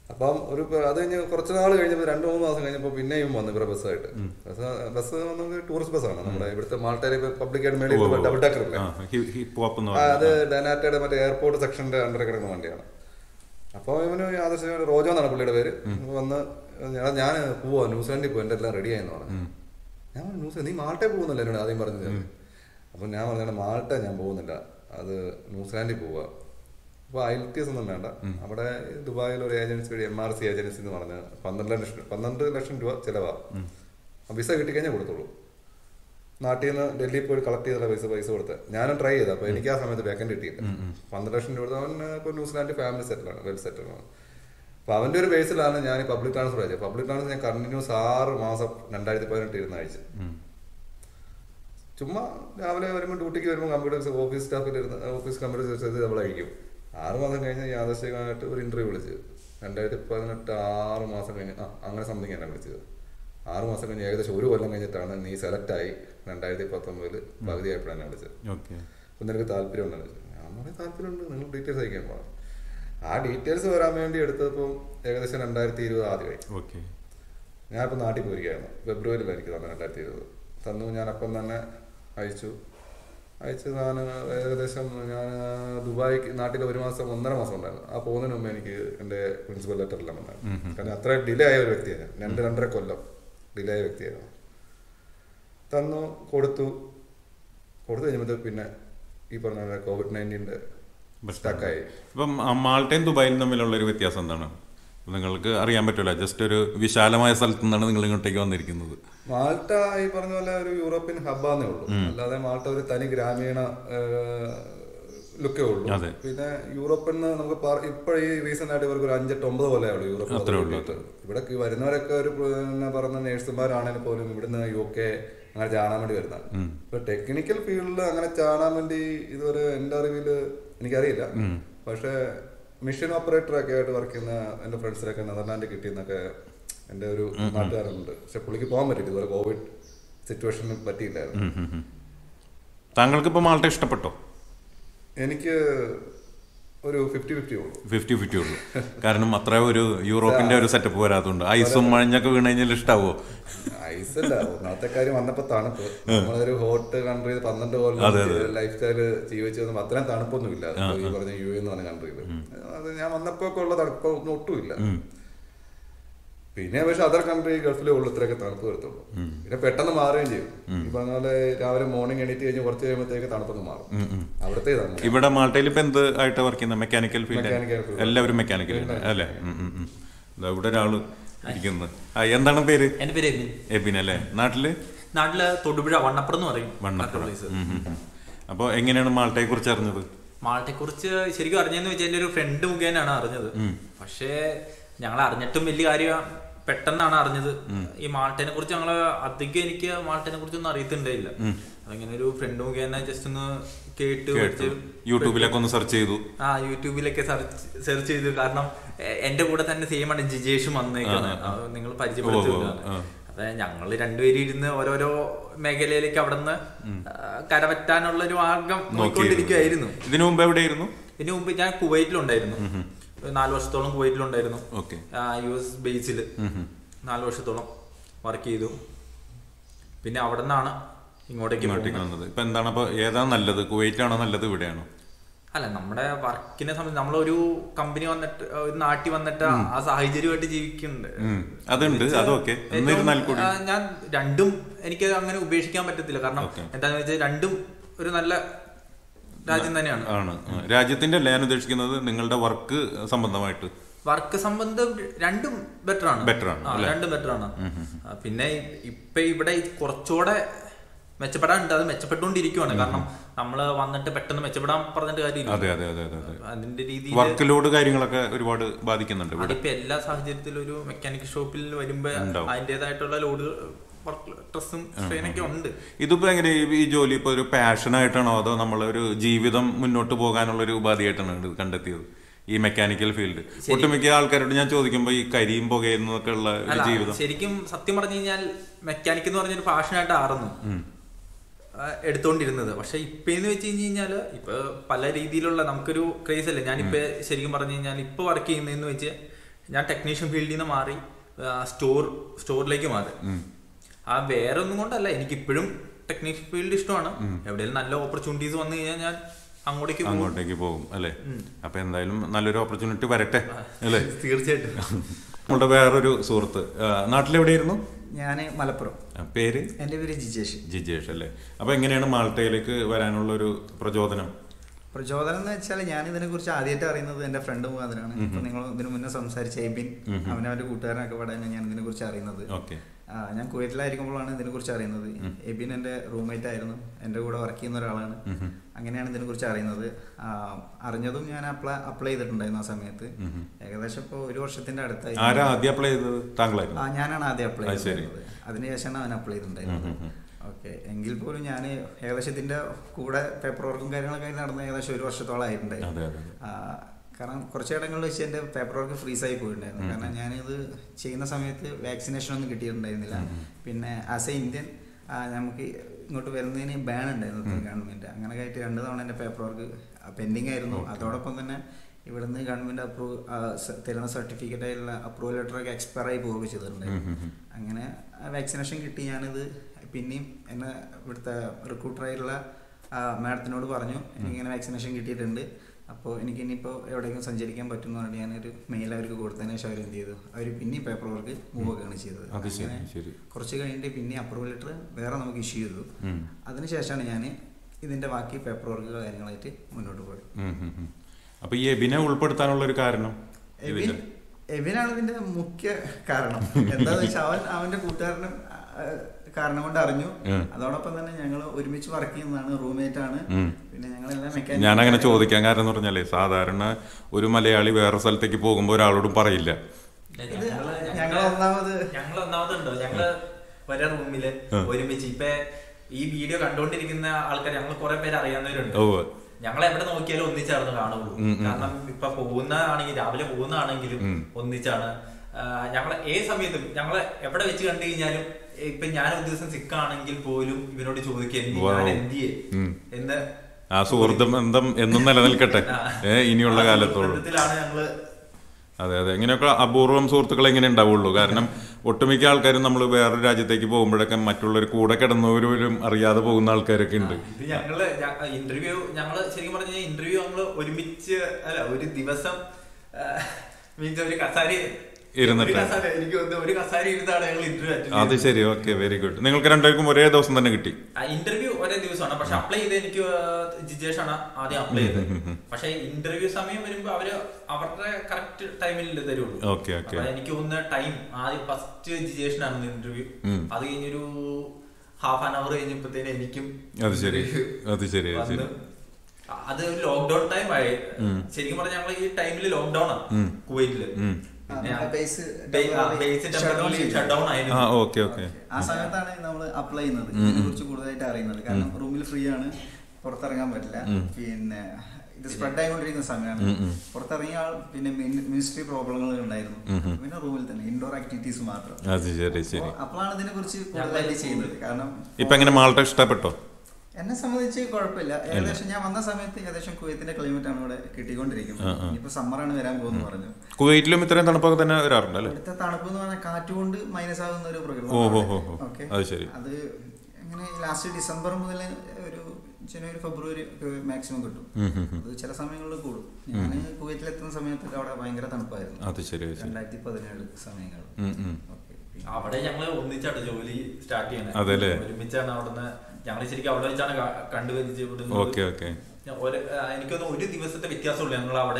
അപ്പം ഒരു പ- അത് കഴിഞ്ഞ് കുറച്ച് നാൾ കഴിഞ്ഞപ്പോൾ രണ്ട് മൂന്ന് മാസം കഴിഞ്ഞപ്പോൾ പിന്നെയും വന്നു ഇവരുടെ ബസ്സായിട്ട് ബസ് ബസ് വന്നത് ടൂറിസ്റ്റ് ബസ്സാണ് നമ്മുടെ ഇവിടുത്തെ മാൾട്ടയിൽ പബ്ലിക് ആയിട്ട് മേളിൽ ഡബിൾ ടക്കർ ഇല്ലേ ആ ഹിപ്പ് ഹോപ്പ് എന്ന് ആ, പറയുന്നത് അത് ഡനാറ്റയുടെ മറ്റേ എയർപോർട്ട് സെക്ഷന്റെ അണ്ടർ കിടക്കുന്ന വണ്ടിയാണ് അപ്പോൾ ഇവന് ആദർശ റോജോ എന്നാണ് പുള്ളിയുടെ പേര് വന്ന് ഞാൻ ഞാൻ പോവാ ന്യൂസിലാൻഡിൽ പോയി എൻ്റെ എല്ലാം റെഡി ആയെന്ന് പറഞ്ഞു ഞാൻ പറഞ്ഞു, ന്യൂസിലാൻഡ് നീ മാൾട്ടേ പോകുന്നില്ല എന്നോട് ആദ്യം പറഞ്ഞത് അപ്പം ഞാൻ പറഞ്ഞു മാൾട്ട ഞാൻ പോകുന്നില്ല അത് ന്യൂസിലാൻഡിൽ പോവുക അപ്പോൾ ഐ ടി എസ് ഒന്നും വേണ്ട അവിടെ ദുബായിൽ ഒരു ഏജൻസി വഴി എം ആർ സി ഏജൻസി എന്ന് പറഞ്ഞ് പന്ത്രണ്ട് ലക്ഷം പന്ത്രണ്ട് ലക്ഷം രൂപ ചിലവാ വിസ കിട്ടിക്കഴിഞ്ഞാൽ കൊടുത്തോളൂ നാട്ടിൽ നിന്ന് ഡൽഹിയിൽ പോയി കളക്ട് ചെയ്തുള്ള പൈസ പൈസ കൊടുത്ത് ഞാനും ട്രൈ ചെയ്ത അപ്പൊ എനിക്ക് ആ സമയത്ത് വേക്കൻറ്റ് കിട്ടിയില്ല പന്ത്രണ്ട് ലക്ഷം രൂപ അവൻ ഇപ്പൊ ന്യൂസിലാൻഡ് ഫാമിലി സെറ്റിലാണ് വെൽ സെറ്റിലാണ് അപ്പൊ അവന്റെ ഒരു ബേസിലാണ് ഞാൻ ഈ പബ്ലിക് ട്രാൻസ്ഫർ അയച്ചത് പബ്ലിക് ട്രാൻസ്ഫർ ഞാൻ കണ്ടിന്യൂസ് ആറ് മാസം രണ്ടായിരത്തി പതിനെട്ട് ഇരുന്ന് അയച്ചു ചുമ്മാ രാവിലെ വരുമ്പോൾ ഡ്യൂട്ടിക്ക് വരുമ്പോൾ കമ്പ്യൂട്ടർ ഓഫീസ് സ്റ്റാഫിൽ ഇരുന്ന് ഓഫീസ് കമ്പ്യൂട്ടർ ചെയ്ത് നമ്മൾ അയക്കും ആറ് മാസം കഴിഞ്ഞ് യാദൃശ്ചികമായിട്ട് ഒരു ഇന്റർവ്യൂ വിളിച്ചത് രണ്ടായിരത്തി പതിനെട്ട് ആറ് മാസം കഴിഞ്ഞ് ആ അങ്ങനെ സംതിങ് എന്നെ വിളിച്ചത് ആറ് മാസം കഴിഞ്ഞ് ഏകദേശം ഒരു കൊല്ലം കഴിഞ്ഞിട്ടാണ് നീ സെലക്ട് ആയി രണ്ടായിരത്തി പത്തൊമ്പതിൽ പകുതിയായപ്പോഴാണ് എന്നെ വിളിച്ചത് ഓക്കെ അപ്പം നിനക്ക് താല്പര്യം ഉണ്ടെന്ന് ചോദിച്ചു ഞാൻ പറഞ്ഞു താല്പര്യമുണ്ട് നിങ്ങൾ ഡീറ്റെയിൽസ് അയക്കാൻ പറഞ്ഞു ആ ഡീറ്റെയിൽസ് വരാൻ വേണ്ടി എടുത്തപ്പോൾ ഏകദേശം രണ്ടായിരത്തി ഇരുപത് ആദ്യമായി ഓക്കെ ഞാനിപ്പോൾ നാട്ടിൽ പോയിരിക്കുകയായിരുന്നു ഫെബ്രുവരിയിലായിരിക്കും തന്നെ രണ്ടായിരത്തി ഇരുപത് തന്നു ഞാൻ അപ്പം തന്നെ അയച്ചു അയച്ച് ഞാൻ ഏകദേശം ഞാൻ ദുബായിക്ക് നാട്ടിൽ ഒരു മാസം ഒന്നര മാസം ഉണ്ടായിരുന്നു ആ പോകുന്നതിന് മുമ്പ് എനിക്ക് എൻ്റെ പ്രിൻസിപ്പൽ ലെറ്റർ എല്ലാം വന്നായിരുന്നു കാരണം അത്ര ഡിലേ ആയ ഒരു വ്യക്തിയാണ് രണ്ട് രണ്ടര കൊല്ലം ഡിലേ ആയ വ്യക്തിയായിരുന്നു തന്നു കൊടുത്തു കൊടുത്തു കഴിഞ്ഞപ്പോൾ പിന്നെ ഈ പറഞ്ഞ കോവിഡ് നയൻറ്റീൻ്റെ സ്റ്റക്കായി ഇപ്പം ആ മാൾട്ടയും ദുബായിലും തമ്മിലുള്ള ഒരു വ്യത്യാസം എന്താണ് നിങ്ങൾക്ക് അറിയാൻ പറ്റില്ല ജസ്റ്റ് ഒരു വിശാലമായ സ്ഥലത്തു നിന്നാണ് നിങ്ങൾ ഇങ്ങോട്ടേക്ക് വന്നിരിക്കുന്നത് മാൾട്ട ഈ പറഞ്ഞ പോലെ ഒരു യൂറോപ്യൻ ഹബ്ബാന്നേ ഉള്ളൂ അല്ലാതെ മാൾട്ട ഒരു തനി ഗ്രാമീണ ലുക്കേ ഉള്ളൂ അതെ. പിന്നെ യൂറോപ്പിൽ നിന്ന് നമുക്ക് ഇപ്പോൾ ഈ റീസെന്റ് ആയിട്ട് ഇവർക്ക് ഒരു അഞ്ചെട്ട് ഒമ്പത് കൊല്ലമേ ഉള്ളൂ അത്രേ ഉള്ളൂ, യൂറോപ്പിൽ ഇവിടെ വരുന്നവരൊക്കെ ഒരു പിന്നെ പറഞ്ഞ നേഴ്സുമാരാണെങ്കിൽ പോലും ഇവിടുന്ന് യു കെ അങ്ങനെ ചാടാൻ വേണ്ടി വരുന്നതാണ് ഇപ്പൊ ടെക്നിക്കൽ ഫീൽഡിൽ അങ്ങനെ ചാടാൻ വേണ്ടി ഇതുവരെ എന്റെ അറിവില് എനിക്കറിയില്ല പക്ഷെ മിഷൻ ഓപ്പറേറ്റർ ഒക്കെ ആയിട്ട് വർക്ക് ചെയ്യുന്ന എന്റെ ഫ്രണ്ട്സിലൊക്കെ നെതർലാൻഡ് കിട്ടിയെന്നൊക്കെ എന്റെ ഒരു നാട്ടുകാരുണ്ട് പക്ഷെ പുള്ളിക്ക് പോകാൻ പറ്റില്ല ഇതുവരെ കോവിഡ് സിറ്റുവേഷന് പറ്റിയില്ലായിരുന്നു താങ്കൾക്ക് ഇപ്പോൾ മാൾട്ട ഇഷ്ടപ്പെട്ടോ എനിക്ക് ഒരു ഫിഫ്റ്റി ഫിഫ്റ്റി ഉള്ളൂ ഫിഫ്റ്റി ഫിഫ്റ്റി ഉള്ളൂ കാരണം അത്ര ഒരു യൂറോപ്പിന്റെ ഒരു സെറ്റപ്പ് വരാത്തതുകൊണ്ട് ഐസും മഴഞ്ഞൊക്കെ വീണ് കഴിഞ്ഞാൽ ഇഷ്ടാവോ ഐസല്ല ഒന്നാമത്തെ കാര്യം വന്നപ്പോ തണുപ്പ് നമ്മളൊരു ഹോട്ട് കൺട്രി പന്ത്രണ്ട് കൊല്ലം ലൈഫ് സ്റ്റൈല് ജീവിച്ചു വന്നപ്പോ അത്രയും തണുപ്പൊന്നുമില്ല ഇപ്പൊ ഈ പറഞ്ഞ യു എന്ന് പറഞ്ഞ കൺട്രിയിൽ അത് ഞാൻ വന്നപ്പോ ഒക്കെ ഉള്ള തണുപ്പ് ഒന്നും ഒട്ടുമില്ല പിന്നെ പക്ഷെ അതർ കൺട്രി ഗൾഫിലെ ഉള്ളു ഇത്രയൊക്കെ തണുപ്പ് വരത്തുള്ളൂ പിന്നെ പെട്ടെന്ന് മാറുകയും ചെയ്യും ഈ പറഞ്ഞ പോലെ രാവിലെ മോർണിംഗ് എണീറ്റ് കഴിഞ്ഞ് കുറച്ച് കഴിയുമ്പോഴത്തേക്ക് തണുപ്പൊന്ന് മാറും അവിടുത്തെ ഇതാണ് ഇവിടെ മാൾട്ടയിൽ ഇപ്പൊ എന്ത് ആയിട്ട് വർക്ക് ചെയ്യുന്ന മെക്കാനിക്കൽ ഫീൽഡ് Mechanical field. എല്ലാവരും മെക്കാനിക്കൽ അല്ലേ ഉം, ഉം, ഉം. ദാ ഇവിടെ ഒരാള് ഇരിക്കുന്നത് ആ എന്താണ് പേര് എന്റെ പേര് എബിൻ എബിൻ അല്ലേ നാട്ടില് നാട്ടില് തൊടുപുഴ വണ്ണപ്പുറം എന്ന് പറയും വണ്ണപ്പുറം place. ഉം, ഉം, ഉം. അപ്പൊ എങ്ങനെയാണ് മാൾട്ടയെ കുറിച്ച് അറിഞ്ഞത് മാൾട്ടെ കുറിച്ച് ശരിക്കും അറിഞ്ഞെന്ന് വെച്ചാൽ എന്റെ ഒരു ഫ്രണ്ട് മുഖേനയാണ് അറിഞ്ഞത് പക്ഷേ ഞങ്ങൾ അറിഞ്ഞിട്ടും വലിയ കാര്യം പെട്ടെന്നാണ് അറിഞ്ഞത് ഈ മാൾട്ടനെ കുറിച്ച് ഞങ്ങള് അധികം എനിക്ക് മാൾട്ടനെ കുറിച്ചൊന്നും അറിയത്തുണ്ടായില്ല അതിങ്ങനെ ഒരു ഫ്രണ്ട് മുഖേന ജസ്റ്റ് ഒന്ന് കേട്ട് കേട്ടു പഠിച്ച് യൂട്യൂബിലൊക്കെ ഒന്ന് സെർച്ച് ചെയ്തു ആ യൂട്യൂബിലൊക്കെ സെർച്ച് സെർച്ച് ചെയ്തു കാരണം എ- എന്റെ കൂടെ തന്നെ സെയിം ആണ് ജിജേഷും വന്നേക്കുന്നത് നിങ്ങൾ പരിചയപ്പെടുത്തുക അപ്പൊ ഞങ്ങൾ രണ്ടുപേരും ഇരുന്ന് ഓരോരോ മേഖലയിലേക്ക് അവിടെ നിന്ന് കരപറ്റാനുള്ള ഒരു മാർഗം നോക്കിക്കൊണ്ടിരിക്കുകയായിരുന്നു ഇതിനു മുമ്പ് എവിടെയായിരുന്നു ഇതിനു മുമ്പ് ഞാൻ കുവൈറ്റിലുണ്ടായിരുന്നു ഒരു നാല് വർഷത്തോളം കുവൈറ്റിലുണ്ടായിരുന്നു ഓക്കെ യു എസ് ബേസിൽ നാല് വർഷത്തോളം വർക്ക് ചെയ്തു പിന്നെ അവിടെ നിന്നാണ് ഇങ്ങോട്ടേക്ക് ഇങ്ങോട്ടേക്ക് പോകുന്നത്. വന്നത് ഇപ്പൊ എന്താണ് അപ്പൊ ഏതാ നല്ലത് കുവൈറ്റ് ആണോ നല്ലത് ഇവിടെയാണോ അല്ല നമ്മുടെ വർക്കിനെ സംബന്ധിച്ച് നമ്മളൊരു കമ്പനി വന്നിട്ട് ഒരു നാട്ടിൽ വന്നിട്ട് ആ സാഹചര്യമായിട്ട് ജീവിക്കുന്നുണ്ട് ഉം. അതുണ്ട് അതൊക്കെ ഏറ്റവും, എന്നിരുന്നാൽ കൂടി ആ, ഞാൻ രണ്ടും എനിക്ക് അങ്ങനെ ഉപേക്ഷിക്കാൻ പറ്റത്തില്ല കാരണം എന്താണെന്ന് വെച്ചാൽ രണ്ടും ഒരു നല്ല രാജ്യം തന്നെയാണ് ആണ് ആ. രാജ്യത്തിന്റെ അല്ല ഞാൻ ഉദ്ദേശിക്കുന്നത് നിങ്ങളുടെ വർക്ക് സംബന്ധമായിട്ട് വർക്ക് സംബന്ധം രണ്ടും ബെറ്റർ ആണ് Better ആണ്, ആ, രണ്ടും ബെറ്റർ ആണ് ആ, പിന്നെ ഇപ്പൊ ഇവിടെ ഈ കുറച്ചുകൂടെ മെച്ചപ്പെടാനുണ്ട് അത് മെച്ചപ്പെട്ടുകൊണ്ടിരിക്കുവാണ് കാരണം നമ്മള് വന്നിട്ട് പെട്ടെന്ന് മെച്ചപ്പെടാൻ പറഞ്ഞിട്ട് കാര്യമില്ല അതെ അതെ അതെ അതെ അതെ അതിന്റെ രീതിയിൽ വർക്ക് ലോഡ് കാര്യങ്ങളൊക്കെ ഒരുപാട് ബാധിക്കുന്നുണ്ട് ഇവിടെ അതിപ്പോ എല്ലാ സാഹചര്യത്തിലും ഒരു മെക്കാനിക് ഷോപ്പിൽ വരുമ്പോ ഉണ്ടാവും. അതിന്റേതായിട്ടുള്ള ലോഡ് വർക്ക് സ്ട്രെസ്സും സ്ട്രെയിനൊക്കെ ഉണ്ട് ഇതിപ്പോ എങ്ങനെ ഈ- ഈ ജോലി ഇപ്പൊ ഒരു പാഷനായിട്ടാണോ അതോ നമ്മളൊരു ജീവിതം മുന്നോട്ട് പോകാനുള്ള ഒരു ഉപാധിയായിട്ടാണ് ഇത് കണ്ടെത്തിയത് ഈ മെക്കാനിക്കൽ ഫീൽഡ് ഒട്ടുമിക്ക ആൾക്കാരോട് ഞാൻ ചോദിക്കുമ്പോ ഈ കരിയും പുകയെന്നൊക്കെ ഉള്ള ഒരു അല്ല ജീവിതം ശരിക്കും സത്യം പറഞ്ഞു കഴിഞ്ഞാൽ മെക്കാനിക് എന്ന് പറഞ്ഞൊരു ഫാഷനായിട്ട് ആറുന്നു ആ, എടുത്തോണ്ടിരുന്നത് പക്ഷെ ഇപ്പൊ എന്ന് വെച്ച് കഴിഞ്ഞ് കഴിഞ്ഞാല് ഇപ്പൊ പല രീതിയിലുള്ള നമുക്കൊരു ക്രേസ് അല്ലേ ഞാനിപ്പോ ശരിക്കും പറഞ്ഞു കഴിഞ്ഞാൽ ഇപ്പൊ വർക്ക് ചെയ്യുന്നതെന്ന് വെച്ച് ഞാൻ ടെക്നീഷ്യൻ ഫീൽഡിൽ നിന്ന് മാറി സ്റ്റോർ സ്റ്റോറിലേക്ക് മാറി ആ വേറെ ഒന്നും കൊണ്ടല്ല എനിക്ക് ഇപ്പോഴും ടെക്നീഷ്യൻ ഫീൽഡ് ഇഷ്ടമാണ് എവിടെയെങ്കിലും നല്ല ഓപ്പർച്യൂണിറ്റീസ് വന്നു കഴിഞ്ഞാൽ ഞാൻ അങ്ങോട്ടേക്ക് പോകും അങ്ങോട്ടേക്ക് പോകും അല്ലേ അപ്പൊ എന്തായാലും നല്ലൊരു ഓപ്പർച്യൂണിറ്റി വരട്ടെ അല്ലേ തീർച്ചയായിട്ടും നമ്മുടെ വേറൊരു സുഹൃത്ത് ആ, നാട്ടിലെവിടെയായിരുന്നു ഞാൻ മലപ്പുറം ആ, പേര് എൻ്റെ പേര് ജിജേഷ് ജിജേഷ് അല്ലേ അപ്പൊ എങ്ങനെയാണ് മാൾട്ടയിലേക്ക് വരാനുള്ള ഒരു പ്രചോദനം പ്രചോദനം എന്ന് വെച്ചാൽ ഞാൻ ഇതിനെ കുറിച്ച് ആദ്യമായിട്ട് അറിയുന്നത് എൻ്റെ ഫ്രണ്ട് മുഖാന്തരമാണ് ഇപ്പൊ നിങ്ങൾ ഇതിനു മുന്നേ സംസാരിച്ച എബിൻ അവനവൻ്റെ കൂട്ടുകാരനൊക്കെ പാടാൻ ഞാൻ ഇതിനെ കുറിച്ച് അറിയുന്നത് ഓക്കെ ആ, ഞാൻ കുവൈറ്റിലായിരിക്കുമ്പോഴാണ് ഇതിനെ കുറിച്ച് അറിയുന്നത് എബിൻ എൻ്റെ റൂംമേറ്റ് ആയിരുന്നു എൻ്റെ കൂടെ വർക്ക് ചെയ്യുന്ന ഒരാളാണ് അങ്ങനെയാണ് ഇതിനെ കുറിച്ച് അറിയുന്നത് ആ, അറിഞ്ഞതും ഞാൻ അപ്ലൈ അപ്ലൈ ചെയ്തിട്ടുണ്ടായിരുന്നു ആ സമയത്ത് ഏകദേശം ഇപ്പോൾ ഒരു വർഷത്തിന്റെ അടുത്തായി ആരാ ആദ്യം അപ്ലൈ ചെയ്തത് താങ്കളായിരുന്നു ആ ഞാനാണ് ആദ്യം അപ്ലൈ അത് ശരി. ചെയ്തത് അതിനുശേഷമാണ് അവൻ അപ്ലൈ ചെയ്തിട്ടുണ്ടായിരുന്നത് ഓക്കെ എങ്കിൽ പോലും ഞാൻ ഏകദേശം ഇതിന്റെ കൂടെ പേപ്പർ വർക്കും കാര്യങ്ങളൊക്കെ ആയി നടന്ന ഏകദേശം ഒരു വർഷത്തോളം ആയിട്ടുണ്ടായി അതെ, അതെ. ആ, കാരണം കുറച്ചിടങ്ങളിൽ വെച്ച് എൻ്റെ പേപ്പർ വർക്ക് ഫ്രീസ് ആയി പോയിട്ടുണ്ടായിരുന്നു കാരണം ഞാനിത് ചെയ്യുന്ന സമയത്ത് വാക്സിനേഷൻ ഒന്നും കിട്ടിയിട്ടുണ്ടായിരുന്നില്ല പിന്നെ ആസ് എ ഇന്ത്യൻ ആ, നമുക്ക് ഇങ്ങോട്ട് വരുന്നതിന് ബാൻ ഉണ്ടായിരുന്നു ഗവൺമെന്റ് അങ്ങനെ ആയിട്ട് രണ്ട് തവണ എൻ്റെ പേപ്പർ വർക്ക് പെൻഡിങ് ആയിരുന്നു അതോടൊപ്പം തന്നെ ഇവിടുന്ന് ഗവൺമെന്റ് അപ്രൂവ് തരുന്ന സർട്ടിഫിക്കറ്റ് ആയിട്ടുള്ള അപ്രൂവൽ ലെറ്റർ ഒക്കെ എക്സ്പയർ ആയി പോവുകയൊക്കെ ചെയ്തിട്ടുണ്ടായിരുന്നു അങ്ങനെ വാക്സിനേഷൻ കിട്ടി ഞാനിത് പിന്നെയും എന്നെ ഇവിടുത്തെ റിക്രൂട്ടറായിട്ടുള്ള മാഡത്തിനോട് പറഞ്ഞു എനിക്കിങ്ങനെ വാക്സിനേഷൻ കിട്ടിയിട്ടുണ്ട് അപ്പോൾ എനിക്ക് ഇനിയിപ്പോൾ എവിടേക്കും സഞ്ചരിക്കാൻ പറ്റുമെന്ന് പറഞ്ഞ് ഞാനൊരു മെയിൽ അവർക്ക് കൊടുത്തതിന് ശേഷം അവർ എന്ത് ചെയ്തു അവർ പിന്നെയും പേപ്പർ വർക്ക് മൂവ് ഒക്കെയാണ് ചെയ്തത് അത് ശരി, അങ്ങനെ ശരി. കുറച്ച് കഴിഞ്ഞിട്ട് പിന്നെ അപ്രൂവൽ ലെറ്റർ വേറെ നമുക്ക് ഇഷ്യൂ ചെയ്തു ഉം. അതിനുശേഷമാണ് ഞാൻ ഇതിൻ്റെ ബാക്കി പേപ്പർ വർക്കുകൾ കാര്യങ്ങളായിട്ട് മുന്നോട്ട് പോയത് ഉം, ഉം, ഉം. അപ്പൊ ഈ എബിനെ ഉൾപ്പെടുത്താനുള്ള ഒരു കാരണം എബിൻ ഇതില്? എബിനാണ് ഇതിന്റെ മുഖ്യ കാരണം എന്താന്ന് വെച്ചാൽ അവൻ അവന്റെ കൂട്ടുകാരനും ആ, കാരണം കൊണ്ട് അറിഞ്ഞു ഉം. അതോടൊപ്പം തന്നെ ഞങ്ങൾ ഒരുമിച്ച് വർക്ക് ചെയ്യുന്നതാണ് റൂംമേറ്റ് ആണ് ഉം. പിന്നെ ഞങ്ങളെല്ലാം മെക്കാനിക് ഞാൻ അങ്ങനെ ചോദിക്കാൻ കാരണം എന്ന് പറഞ്ഞാലേ സാധാരണ ഒരു മലയാളി വേറെ സ്ഥലത്തേക്ക് പോകുമ്പോൾ ഒരാളോടും പറയില്ല ഇത് ഞങ്ങൾ ഒന്നാമത് ഞങ്ങൾ ഒന്നാമതുണ്ടോ ഞങ്ങള് ഒരേ റൂമില് ഒരുമിച്ച് ഇപ്പൊ ഈ വീഡിയോ കണ്ടുകൊണ്ടിരിക്കുന്ന ആൾക്കാർ ഞങ്ങൾ കുറെ പേര് അറിയാവുന്നവരുണ്ട് ഓ ഞങ്ങൾ എവിടെ നോക്കിയാലും ഒന്നിച്ചായിരുന്നു കാണുള്ളൂ കാരണം ഇപ്പൊ പോകുന്ന ആണെങ്കിൽ രാവിലെ പോകുന്നതാണെങ്കിലും ഒന്നിച്ചാണ് ഞങ്ങൾ ഏത് സമയത്തും ഞങ്ങളെ എവിടെ വെച്ച് കണ്ടു കഴിഞ്ഞാലും ഇപ്പൊ ഞാൻ ഒരു ദിവസം സിക്കാണെങ്കിൽ പോലും ഇവനോട് ചോദിക്കുക എന്തി ഞാൻ Wow. എന്തിയെ ഉം. എന്ന് ആ സുഹൃത്ത് ബന്ധം എന്നും നിലനിൽക്കട്ടെ ഏ ഇനിയുള്ള ആ കാലത്തോളം ബന്ധത്തിലാണ് ഞങ്ങള് അതെ അതെ ഇങ്ങനെയൊക്കെ അപൂർവം സുഹൃത്തുക്കൾ എങ്ങനെ ഉണ്ടാവുള്ളൂ കാരണം ഒട്ടുമിക്ക ആൾക്കാരും നമ്മൾ വേറൊരു രാജ്യത്തേക്ക് പോകുമ്പോഴൊക്കെ മറ്റുള്ളവർ കൂടെ കിടന്നവരും അറിയാതെ പോകുന്ന ആൾക്കാരൊക്കെ ഉണ്ട് ഇത് ഞങ്ങള് ഇന്റർവ്യൂ ഞങ്ങള് ശരിക്കും പറഞ്ഞ ഇന്റർവ്യൂ ഞങ്ങള് ഒരുമിച്ച് അല്ല ഒരു ദിവസം മീൻസ് ഒരു കസാരി ഇരുന്നിട്ട്. ഒരു കസാര എനിക്ക് തോന്നുന്നു ഒരു കസാരി ഇരുന്നാണ് ഞങ്ങൾ ഇന്റർവ്യൂ അത് ശരി ഓക്കെ വെരി ഗുഡ് നിങ്ങൾക്ക് രണ്ടുപേർക്കും ഒരേ ദിവസം തന്നെ കിട്ടി ഇന്റർവ്യൂ ഒരേ ദിവസമാണ് പക്ഷെ അപ്ലൈ ചെയ്ത് എനിക്ക് ജിജേഷ് ആണ് ആദ്യം അപ്ലൈ ചെയ്തത് പക്ഷെ ഇന്റർവ്യൂ സമയം വരുമ്പോ അവര് അവരുടെ കറക്റ്റ് ടൈമിൽ തരുള്ളൂ ഓക്കെ ഓക്കെ അപ്പൊ എനിക്ക് തോന്നുന്ന ടൈം ആദ്യം ഫസ്റ്റ് ജിജേഷിനാണ് ഇന്റർവ്യൂ ഉം. അത് കഴിഞ്ഞൊരു ഹാഫ് ആൻ അവർ കഴിഞ്ഞപ്പോഴത്തേനും എനിക്കും അത് ശരി അത് ശരി അത് ശരി വന്ന് അത് ലോക്ക്ഡൌൺ ടൈം ആയി ശരിക്കും പറഞ്ഞാൽ ഞങ്ങൾ ഈ ടൈമിൽ ലോക്ക്ഡൌൺ ആണ് കുവൈറ്റില് ഉം. പിന്നെ ആ, base ബേ- ആ, temporary base shut down temporarily ചെയ്തു. shut down ആ ആയിരുന്നു ഓക്കെ ഓക്കെ ആ സമയത്താണ് നമ്മൾ അപ്ലൈ ചെയ്യുന്നത് ഇതിനെ കുറിച്ച് കൂടുതലായിട്ട് അറിയുന്നത് കാരണം റൂമിൽ ഫ്രീ ആണ് പുറത്തിറങ്ങാൻ പറ്റില്ല പിന്നെ ഇത് സ്പ്രെഡ് ആയിക്കൊണ്ടിരിക്കുന്ന സമയമാണ് പുറത്തിറങ്ങിയ ആൾ പിന്നെ മിനിസ്ട്രി പ്രോബ്ലങ്ങൾ ഉണ്ടായിരുന്നു പിന്നെ റൂമിൽ തന്നെ ഇൻഡോർ ആക്ടിവിറ്റീസ് മാത്രം അത് ശരി ശരി അപ്പൊ അപ്പോഴാണ് ഇതിനെ കുറിച്ച് കൂടുതലായിട്ട് ചെയ്യുന്നത് കാരണം ഇപ്പൊ എങ്ങനെ മാൾട്ട ഇഷ്ടപ്പെട്ടോ എന്നെ സംബന്ധിച്ച് കുഴപ്പമില്ല ഏകദേശം ഞാൻ വന്ന സമയത്ത് ഏകദേശം കുവൈത്തിന്റെ ക്ലൈമറ്റ് ആണ് ഇവിടെ കിട്ടിക്കൊണ്ടിരിക്കുന്നത് ഇനിയിപ്പോ സമ്മറാണ് വരാൻ പോകുന്നു പറഞ്ഞു കുവൈറ്റിലും ഇത്രയും തണുപ്പൊക്കെ തന്നെ വരാറുണ്ട് അല്ലേ ഇവിടുത്തെ തണുപ്പ് എന്ന് പറഞ്ഞാൽ കാറ്റുകൊണ്ട് മൈനസ് ആകുന്ന ഒരു ഓ, ഓ, ഓ, ഓ. ഓക്കെ അത് ശരി. അത് അങ്ങനെ ലാസ്റ്റ് ഡിസംബർ മുതൽ ഒരു ജനുവരി ഫെബ്രുവരി മാക്സിമം കിട്ടും അത് ചില സമയങ്ങളിൽ കൂടും ഞാൻ കുവൈറ്റിൽ എത്തുന്ന സമയത്തൊക്കെ അവിടെ ഭയങ്കര തണുപ്പായിരുന്നു അത് ശരി അത് ശരി രണ്ടായിരത്തി പതിനേഴ് സമയങ്ങൾ ഉം, ഉം. ഓക്കെ അവിടെ ഞങ്ങള് ഒന്നിച്ചാണ് ജോലി സ്റ്റാർട്ട് ചെയ്യുന്നത് അതെല്ലേ? ഒരുമിച്ചാണ് അവിടുന്ന് ഞങ്ങൾ ശരിക്കും അവിടെ വെച്ചാണ് ക- കണ്ടുപരിചയപ്പെടുന്നത് ഓക്കെ ഓക്കെ ഞാൻ ഒരു ആ, എനിക്കൊന്ന് ഒരു ദിവസത്തെ വ്യത്യാസമുള്ളൂ ഞങ്ങൾ അവിടെ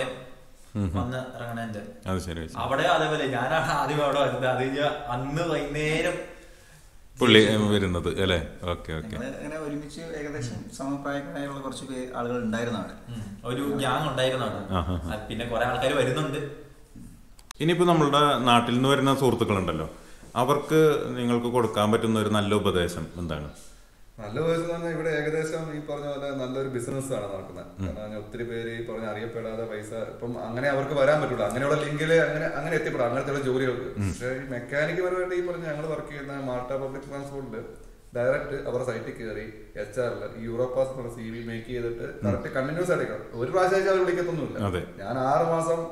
വന്ന് ഇറങ്ങണേന്റെ അത് ശരി അത് ശരി. അവിടെ അതേപോലെ ഞാനാണ് ആദ്യം അവിടെ വരുന്നത് അത് കഴിഞ്ഞാ അന്ന് വൈകുന്നേരം പുള്ളി ഏ, വരുന്നത് അല്ലേ ഓക്കെ ഓക്കെ ഞങ്ങൾ അങ്ങനെ ഒരുമിച്ച് ഏകദേശം സമപ്രായക്കാരായുള്ള കുറച്ച് പേ- ആളുകൾ ഉണ്ടായിരുന്നു അവിടെ ഉം, ഒരു ഗ്യാങ് ഉണ്ടായിരുന്നു അവിടെ ആഹാ. ആ, പിന്നെ കുറെ ആൾക്കാർ വരുന്നുണ്ട് ഇനിയിപ്പോൾ നമ്മളുടെ നാട്ടിൽ നിന്ന് വരുന്ന സുഹൃത്തുക്കളുണ്ടല്ലോ അവർക്ക് നിങ്ങൾക്ക് കൊടുക്കാൻ പറ്റുന്ന ഒരു നല്ല ഉപദേശം എന്താണ് നല്ല ഉപദേശം പറഞ്ഞാൽ ഇവിടെ ഏകദേശം ഈ പറഞ്ഞ പോലെ നല്ലൊരു ബിസിനസ് ആണ് നടക്കുന്നത് കാരണം ഞാൻ ഒത്തിരി പേര് ഈ പറഞ്ഞ അറിയപ്പെടാതെ പൈസ ഇപ്പം അങ്ങനെ അവർക്ക് വരാൻ പറ്റൂല അങ്ങനെയുള്ള ലിങ്കില് അങ്ങനെ അങ്ങനെ എത്തിപ്പെടാം അങ്ങനത്തെ ജോലികൾക്ക് പക്ഷേ ഈ മെക്കാനിക് പരമായിട്ട് ഈ പറഞ്ഞ ഞങ്ങൾ വർക്ക് ചെയ്യുന്ന മാൾട്ട പബ്ലിക് ട്രാൻസ്പോർട്ടില് ഡയറക്റ്റ് അവരുടെ സൈറ്റിൽ കയറി എച്ച് ആറിൽ ഈ യൂറോപ്പാസ് എന്നുള്ള സി വി മേക്ക് ചെയ്തിട്ട് കറക്റ്റ് കണ്ടിന്യൂസ് ആയിട്ട് ഒരു പ്രാവശ്യം അവർ വിളിക്കത്തൊന്നുമില്ല അതെ. ഞാൻ ആറ് മാസം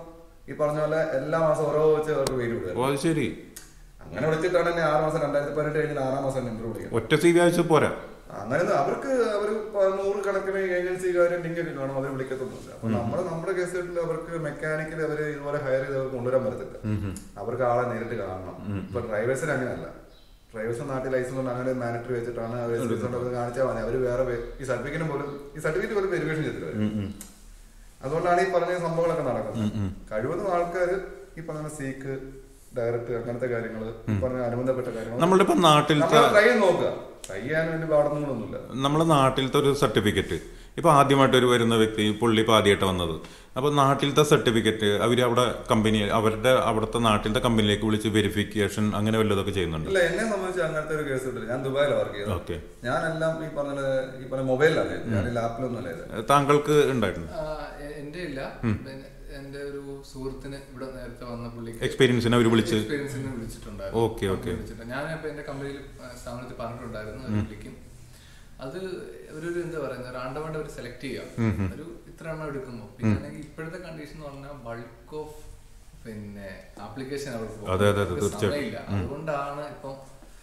ഈ പറഞ്ഞ പോലെ എല്ലാ മാസം ഓരോ വെച്ച് അവർക്ക് പേര് വിടുക ഓ അത് ശരി അങ്ങനെ വിളിച്ചിട്ടാണ് എന്നെ ആറ് മാസം രണ്ടായിരത്തി പതിനെട്ട് കഴിഞ്ഞാൽ ആറാം മാസം ഇന്റർവ്യൂ വിളിക്കുന്നത് ഒറ്റ സി വി അയച്ചു പോരാ അങ്ങനെ അവർക്ക് അവർ നൂറ് കണക്കിന് ഏജൻസിക്കാരും ലിങ്ക് ഒക്കെ കാണും അവർ വിളിക്കത്തൊന്നുമില്ല അപ്പൊ നമ്മൾ നമ്മുടെ കേസ് കേട്ടിൽ അവർക്ക് മെക്കാനിക്കലി അവർ ഇതുപോലെ ഹയർ ചെയ്ത് അവർക്ക് കൊണ്ടുവരാൻ പറ്റത്തില്ല അവർക്ക് ആളെ നേരിട്ട് കാണണം ഇപ്പൊ ഡ്രൈവേഴ്സിന് അങ്ങനെയല്ല ഡ്രൈവേഴ്സ് നാട്ടിൽ ലൈസൻസ് ഉണ്ട് അങ്ങനെ മാനിറ്ററി വെച്ചിട്ടാണ് അവർ കാണിച്ചാൽ മതി അവർ വേറെ വേ- ഈ സർട്ടിഫിക്കറ്റ് പോലും ഈ സർട്ടിഫിക്കറ്റ് പോലും വെരിഫിക്കേഷൻ ചെയ്തില്ല അവര്. അതുകൊണ്ടാണ് ഈ പറഞ്ഞ സംഭവങ്ങളൊക്കെ നടക്കുന്നത് കഴിവതും ആൾക്കാർ ഈ പറഞ്ഞ സീക്ക് ഡയറക്റ്റ് അങ്ങനത്തെ കാര്യങ്ങൾ ഈ പറഞ്ഞ അനുബന്ധപ്പെട്ട കാര്യങ്ങൾ നമ്മളുടെ ഇപ്പൊ നാട്ടിലത്തെ നമ്മൾ ട്രൈ നോക്കുക ട്രൈ ചെയ്യാൻ വേണ്ടി പാടുന്നൊന്നുമില്ല നമ്മളെ നാട്ടിലത്തെ ഒരു സർട്ടിഫിക്കറ്റ് ഇപ്പൊ ആദ്യമായിട്ട് ഒരു വരുന്ന വ്യക്തി പുള്ളി ഇപ്പൊ ആദ്യമായിട്ട് വന്നത് അപ്പൊ നാട്ടിലത്തെ സർട്ടിഫിക്കറ്റ് അവർ അവിടെ കമ്പനി അവരുടെ അവിടുത്തെ നാട്ടിലത്തെ കമ്പനിയിലേക്ക് വിളിച്ച് വെരിഫിക്കേഷൻ അങ്ങനെ വല്ലതൊക്കെ ചെയ്യുന്നുണ്ട് ഇല്ല എന്നെ സംബന്ധിച്ച് അങ്ങനത്തെ ഒരു കേസ് കിട്ടില്ല ഞാൻ ദുബായിലാണ് വർക്ക് ചെയ്തത് ഓക്കെ ഞാനെല്ലാം ഈ പറഞ്ഞ ഈ പറഞ്ഞ മൊബൈലിലാണ് ഞാൻ ലാപ്പിലൊന്നും അല്ല ഇത് താങ്കൾക്ക് ഉണ്ടായിട്ടുണ്ട് ആ, എ- എന്റെ ഇല്ല പിന്നെ എന്റെ ഒരു സുഹൃത്തിന് ഇവിടെ നേരത്തെ വന്ന പുള്ളിക്ക് എക്സ്പീരിയൻസിനെ അവർ വിളിച്ച് എക്സ്പീരിയൻസിന് വിളിച്ചിട്ടുണ്ടായിരുന്നു ഓക്കെ, ഓക്കെ. കമ്പനി വിളിച്ചിട്ട്. ഞാൻ ഇപ്പൊ എന്റെ കമ്പനിയിൽ ആ, സ്ഥാപനത്തിൽ പറഞ്ഞിട്ടുണ്ടായിരുന്നു ഒരു വിളിക്കും അത് ഒരു ഒരു എന്താ പറയുന്നത് റാണ്ടമായിട്ട് അവർ സെലക്ട് ചെയ്യുക ഒരു ഇത്ര എണ്ണം എടുക്കുമ്പോൾ പിന്നെ ആണെങ്കിൽ ഇപ്പോഴത്തെ കണ്ടീഷൻ എന്ന് പറഞ്ഞാൽ ബൾക്ക് ഓഫ് പിന്നെ ആപ്ലിക്കേഷൻ അവർക്ക് പോകും. അതെ, അതെ, അതെ, അവർക്ക് തീർച്ചയായിട്ടും. സമയമില്ല അതുകൊണ്ടാണ് ഇപ്പം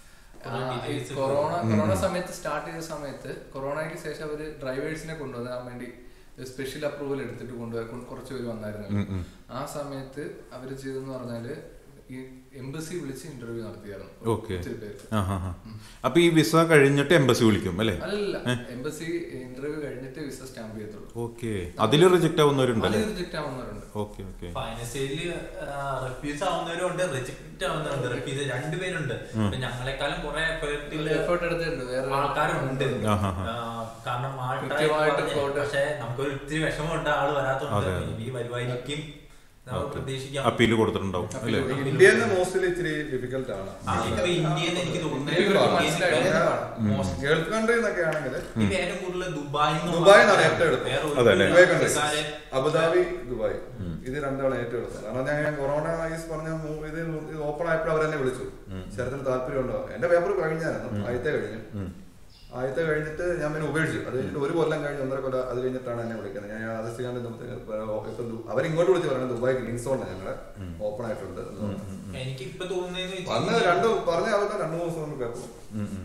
ആ, ഈ കൊറോണ കൊറോണ സമയത്ത് സ്റ്റാർട്ട് ചെയ്ത സമയത്ത് കൊറോണയ്ക്ക് ശേഷം അവര് ഡ്രൈവേഴ്സിനെ കൊണ്ടുവരാൻ വേണ്ടി സ്പെഷ്യൽ അപ്രൂവൽ എടുത്തിട്ട് കൊണ്ടുവരാൻ കുറച്ച് പേര് വന്നായിരുന്നു ആ സമയത്ത് അവര് ചെയ്തെന്ന് പറഞ്ഞാല് ഈ എംബസി വിളിച്ച് ഇന്റർവ്യൂ നടത്തിയായിരുന്നു ഓക്കെ ഒത്തിരി പേർക്ക് ആ ഹാ ഹാ അപ്പൊ ഈ വിസ കഴിഞ്ഞിട്ട് എംബസി വിളിക്കും അല്ലേ അല്ലല്ല എംബസി ഇന്റർവ്യൂ കഴിഞ്ഞിട്ട് വിസ സ്റ്റാമ്പ് ചെയ്യത്തുള്ളൂ ഓക്കെ അതിൽ റിജക്റ്റ് ആവുന്നവരുണ്ടല്ലേ അതിൽ റിജക്ട് ആവുന്നവരുണ്ട് ഓക്കെ ഓക്കെ ഫൈനൽ സ്റ്റേജിൽ റിഫ്യൂസ് ആവുന്നവരുണ്ട് റിജക്റ്റ് ആവുന്നവരുണ്ട് റിഫ്യൂസ് രണ്ടുപേരുണ്ട് ഇപ്പൊ ഞങ്ങളെക്കാളും കുറെ എഫേർട്ട് എടുത്തിട്ടുണ്ട് വേറെ ആൾക്കാരുണ്ട് ആ, ആ, ആ. ആ, കാരണം കൃത്യമായിട്ട് പോട്ടെ. പക്ഷെ നമുക്കൊരു ഇത്തിരി വിഷമമുണ്ട് ആള് വരാത്തോണ്ട് അതെ. ഈ വരുമായിരിക്കും നമ്മൾ പ്രതീക്ഷിക്കാം അപ്പീൽ കൊടുത്തിട്ടുണ്ടാവും അല്ലേ ഇന്ത്യയിൽ നിന്ന് മോസ്റ്റ്ലി ഇച്ചിരി ഡിഫിക്കൽട്ട് ആണ് ആ, ഇപ്പൊ ഇന്ത്യയിൽ നിന്ന് എനിക്ക് ഇവർക്ക് മനസ്സിലായി. തോന്നുന്നു ഗൾഫ് കൺട്രി എന്നൊക്കെ ആണെങ്കിൽ ഇപ്പൊ ഏറ്റവും കൂടുതൽ ദുബായ് ദുബായ് നിന്നാണ് ഏറ്റവും എളുപ്പം. അതെ അല്ലേ? ദുബായ് കൺട്രി അബുദാബി ദുബായ് ഇത് രണ്ടാണ് ഏറ്റവും എളുപ്പം കാരണം ഞാൻ ഞാൻ കൊറോണ വൈസ് പറഞ്ഞ മൂ- ഇത് ഇത് ഓപ്പൺ ആയപ്പോൾ അവർ എന്നെ വിളിച്ചു ശരത്തിന് താല്പര്യമുണ്ടോ എന്റെ പേപ്പർ കഴിഞ്ഞായിരുന്നു ആദ്യത്തെ കഴിഞ്ഞു ആദ്യത്തെ കഴിഞ്ഞിട്ട് ഞാൻ പിന്നെ ഉപേക്ഷിച്ചു അത് കഴിഞ്ഞിട്ട് ഒരു കൊല്ലം കഴിഞ്ഞ് ഒന്നര കൊല്ലം അത് കഴിഞ്ഞിട്ടാണ് എന്നെ വിളിക്കുന്നത് ഞാൻ ആദർശികാണ്ട് അവരിങ്ങോട്ട് വിളിച്ച് പറയുന്നത് ദുബായ് ഗ്രീൻ സോണിലാണ് ഞങ്ങളുടെ ഓപ്പൺ ആയിട്ടുണ്ട് എന്ന് പറഞ്ഞു. എനിക്ക് ഇപ്പൊ തോന്നുന്നതെന്ന് വന്ന് വെച്ചാൽ രണ്ട് പറഞ്ഞ ആളുടെ രണ്ടു മൂന്ന് ദിവസം കൊണ്ട് പേപ്പർ ഉം, ഉം.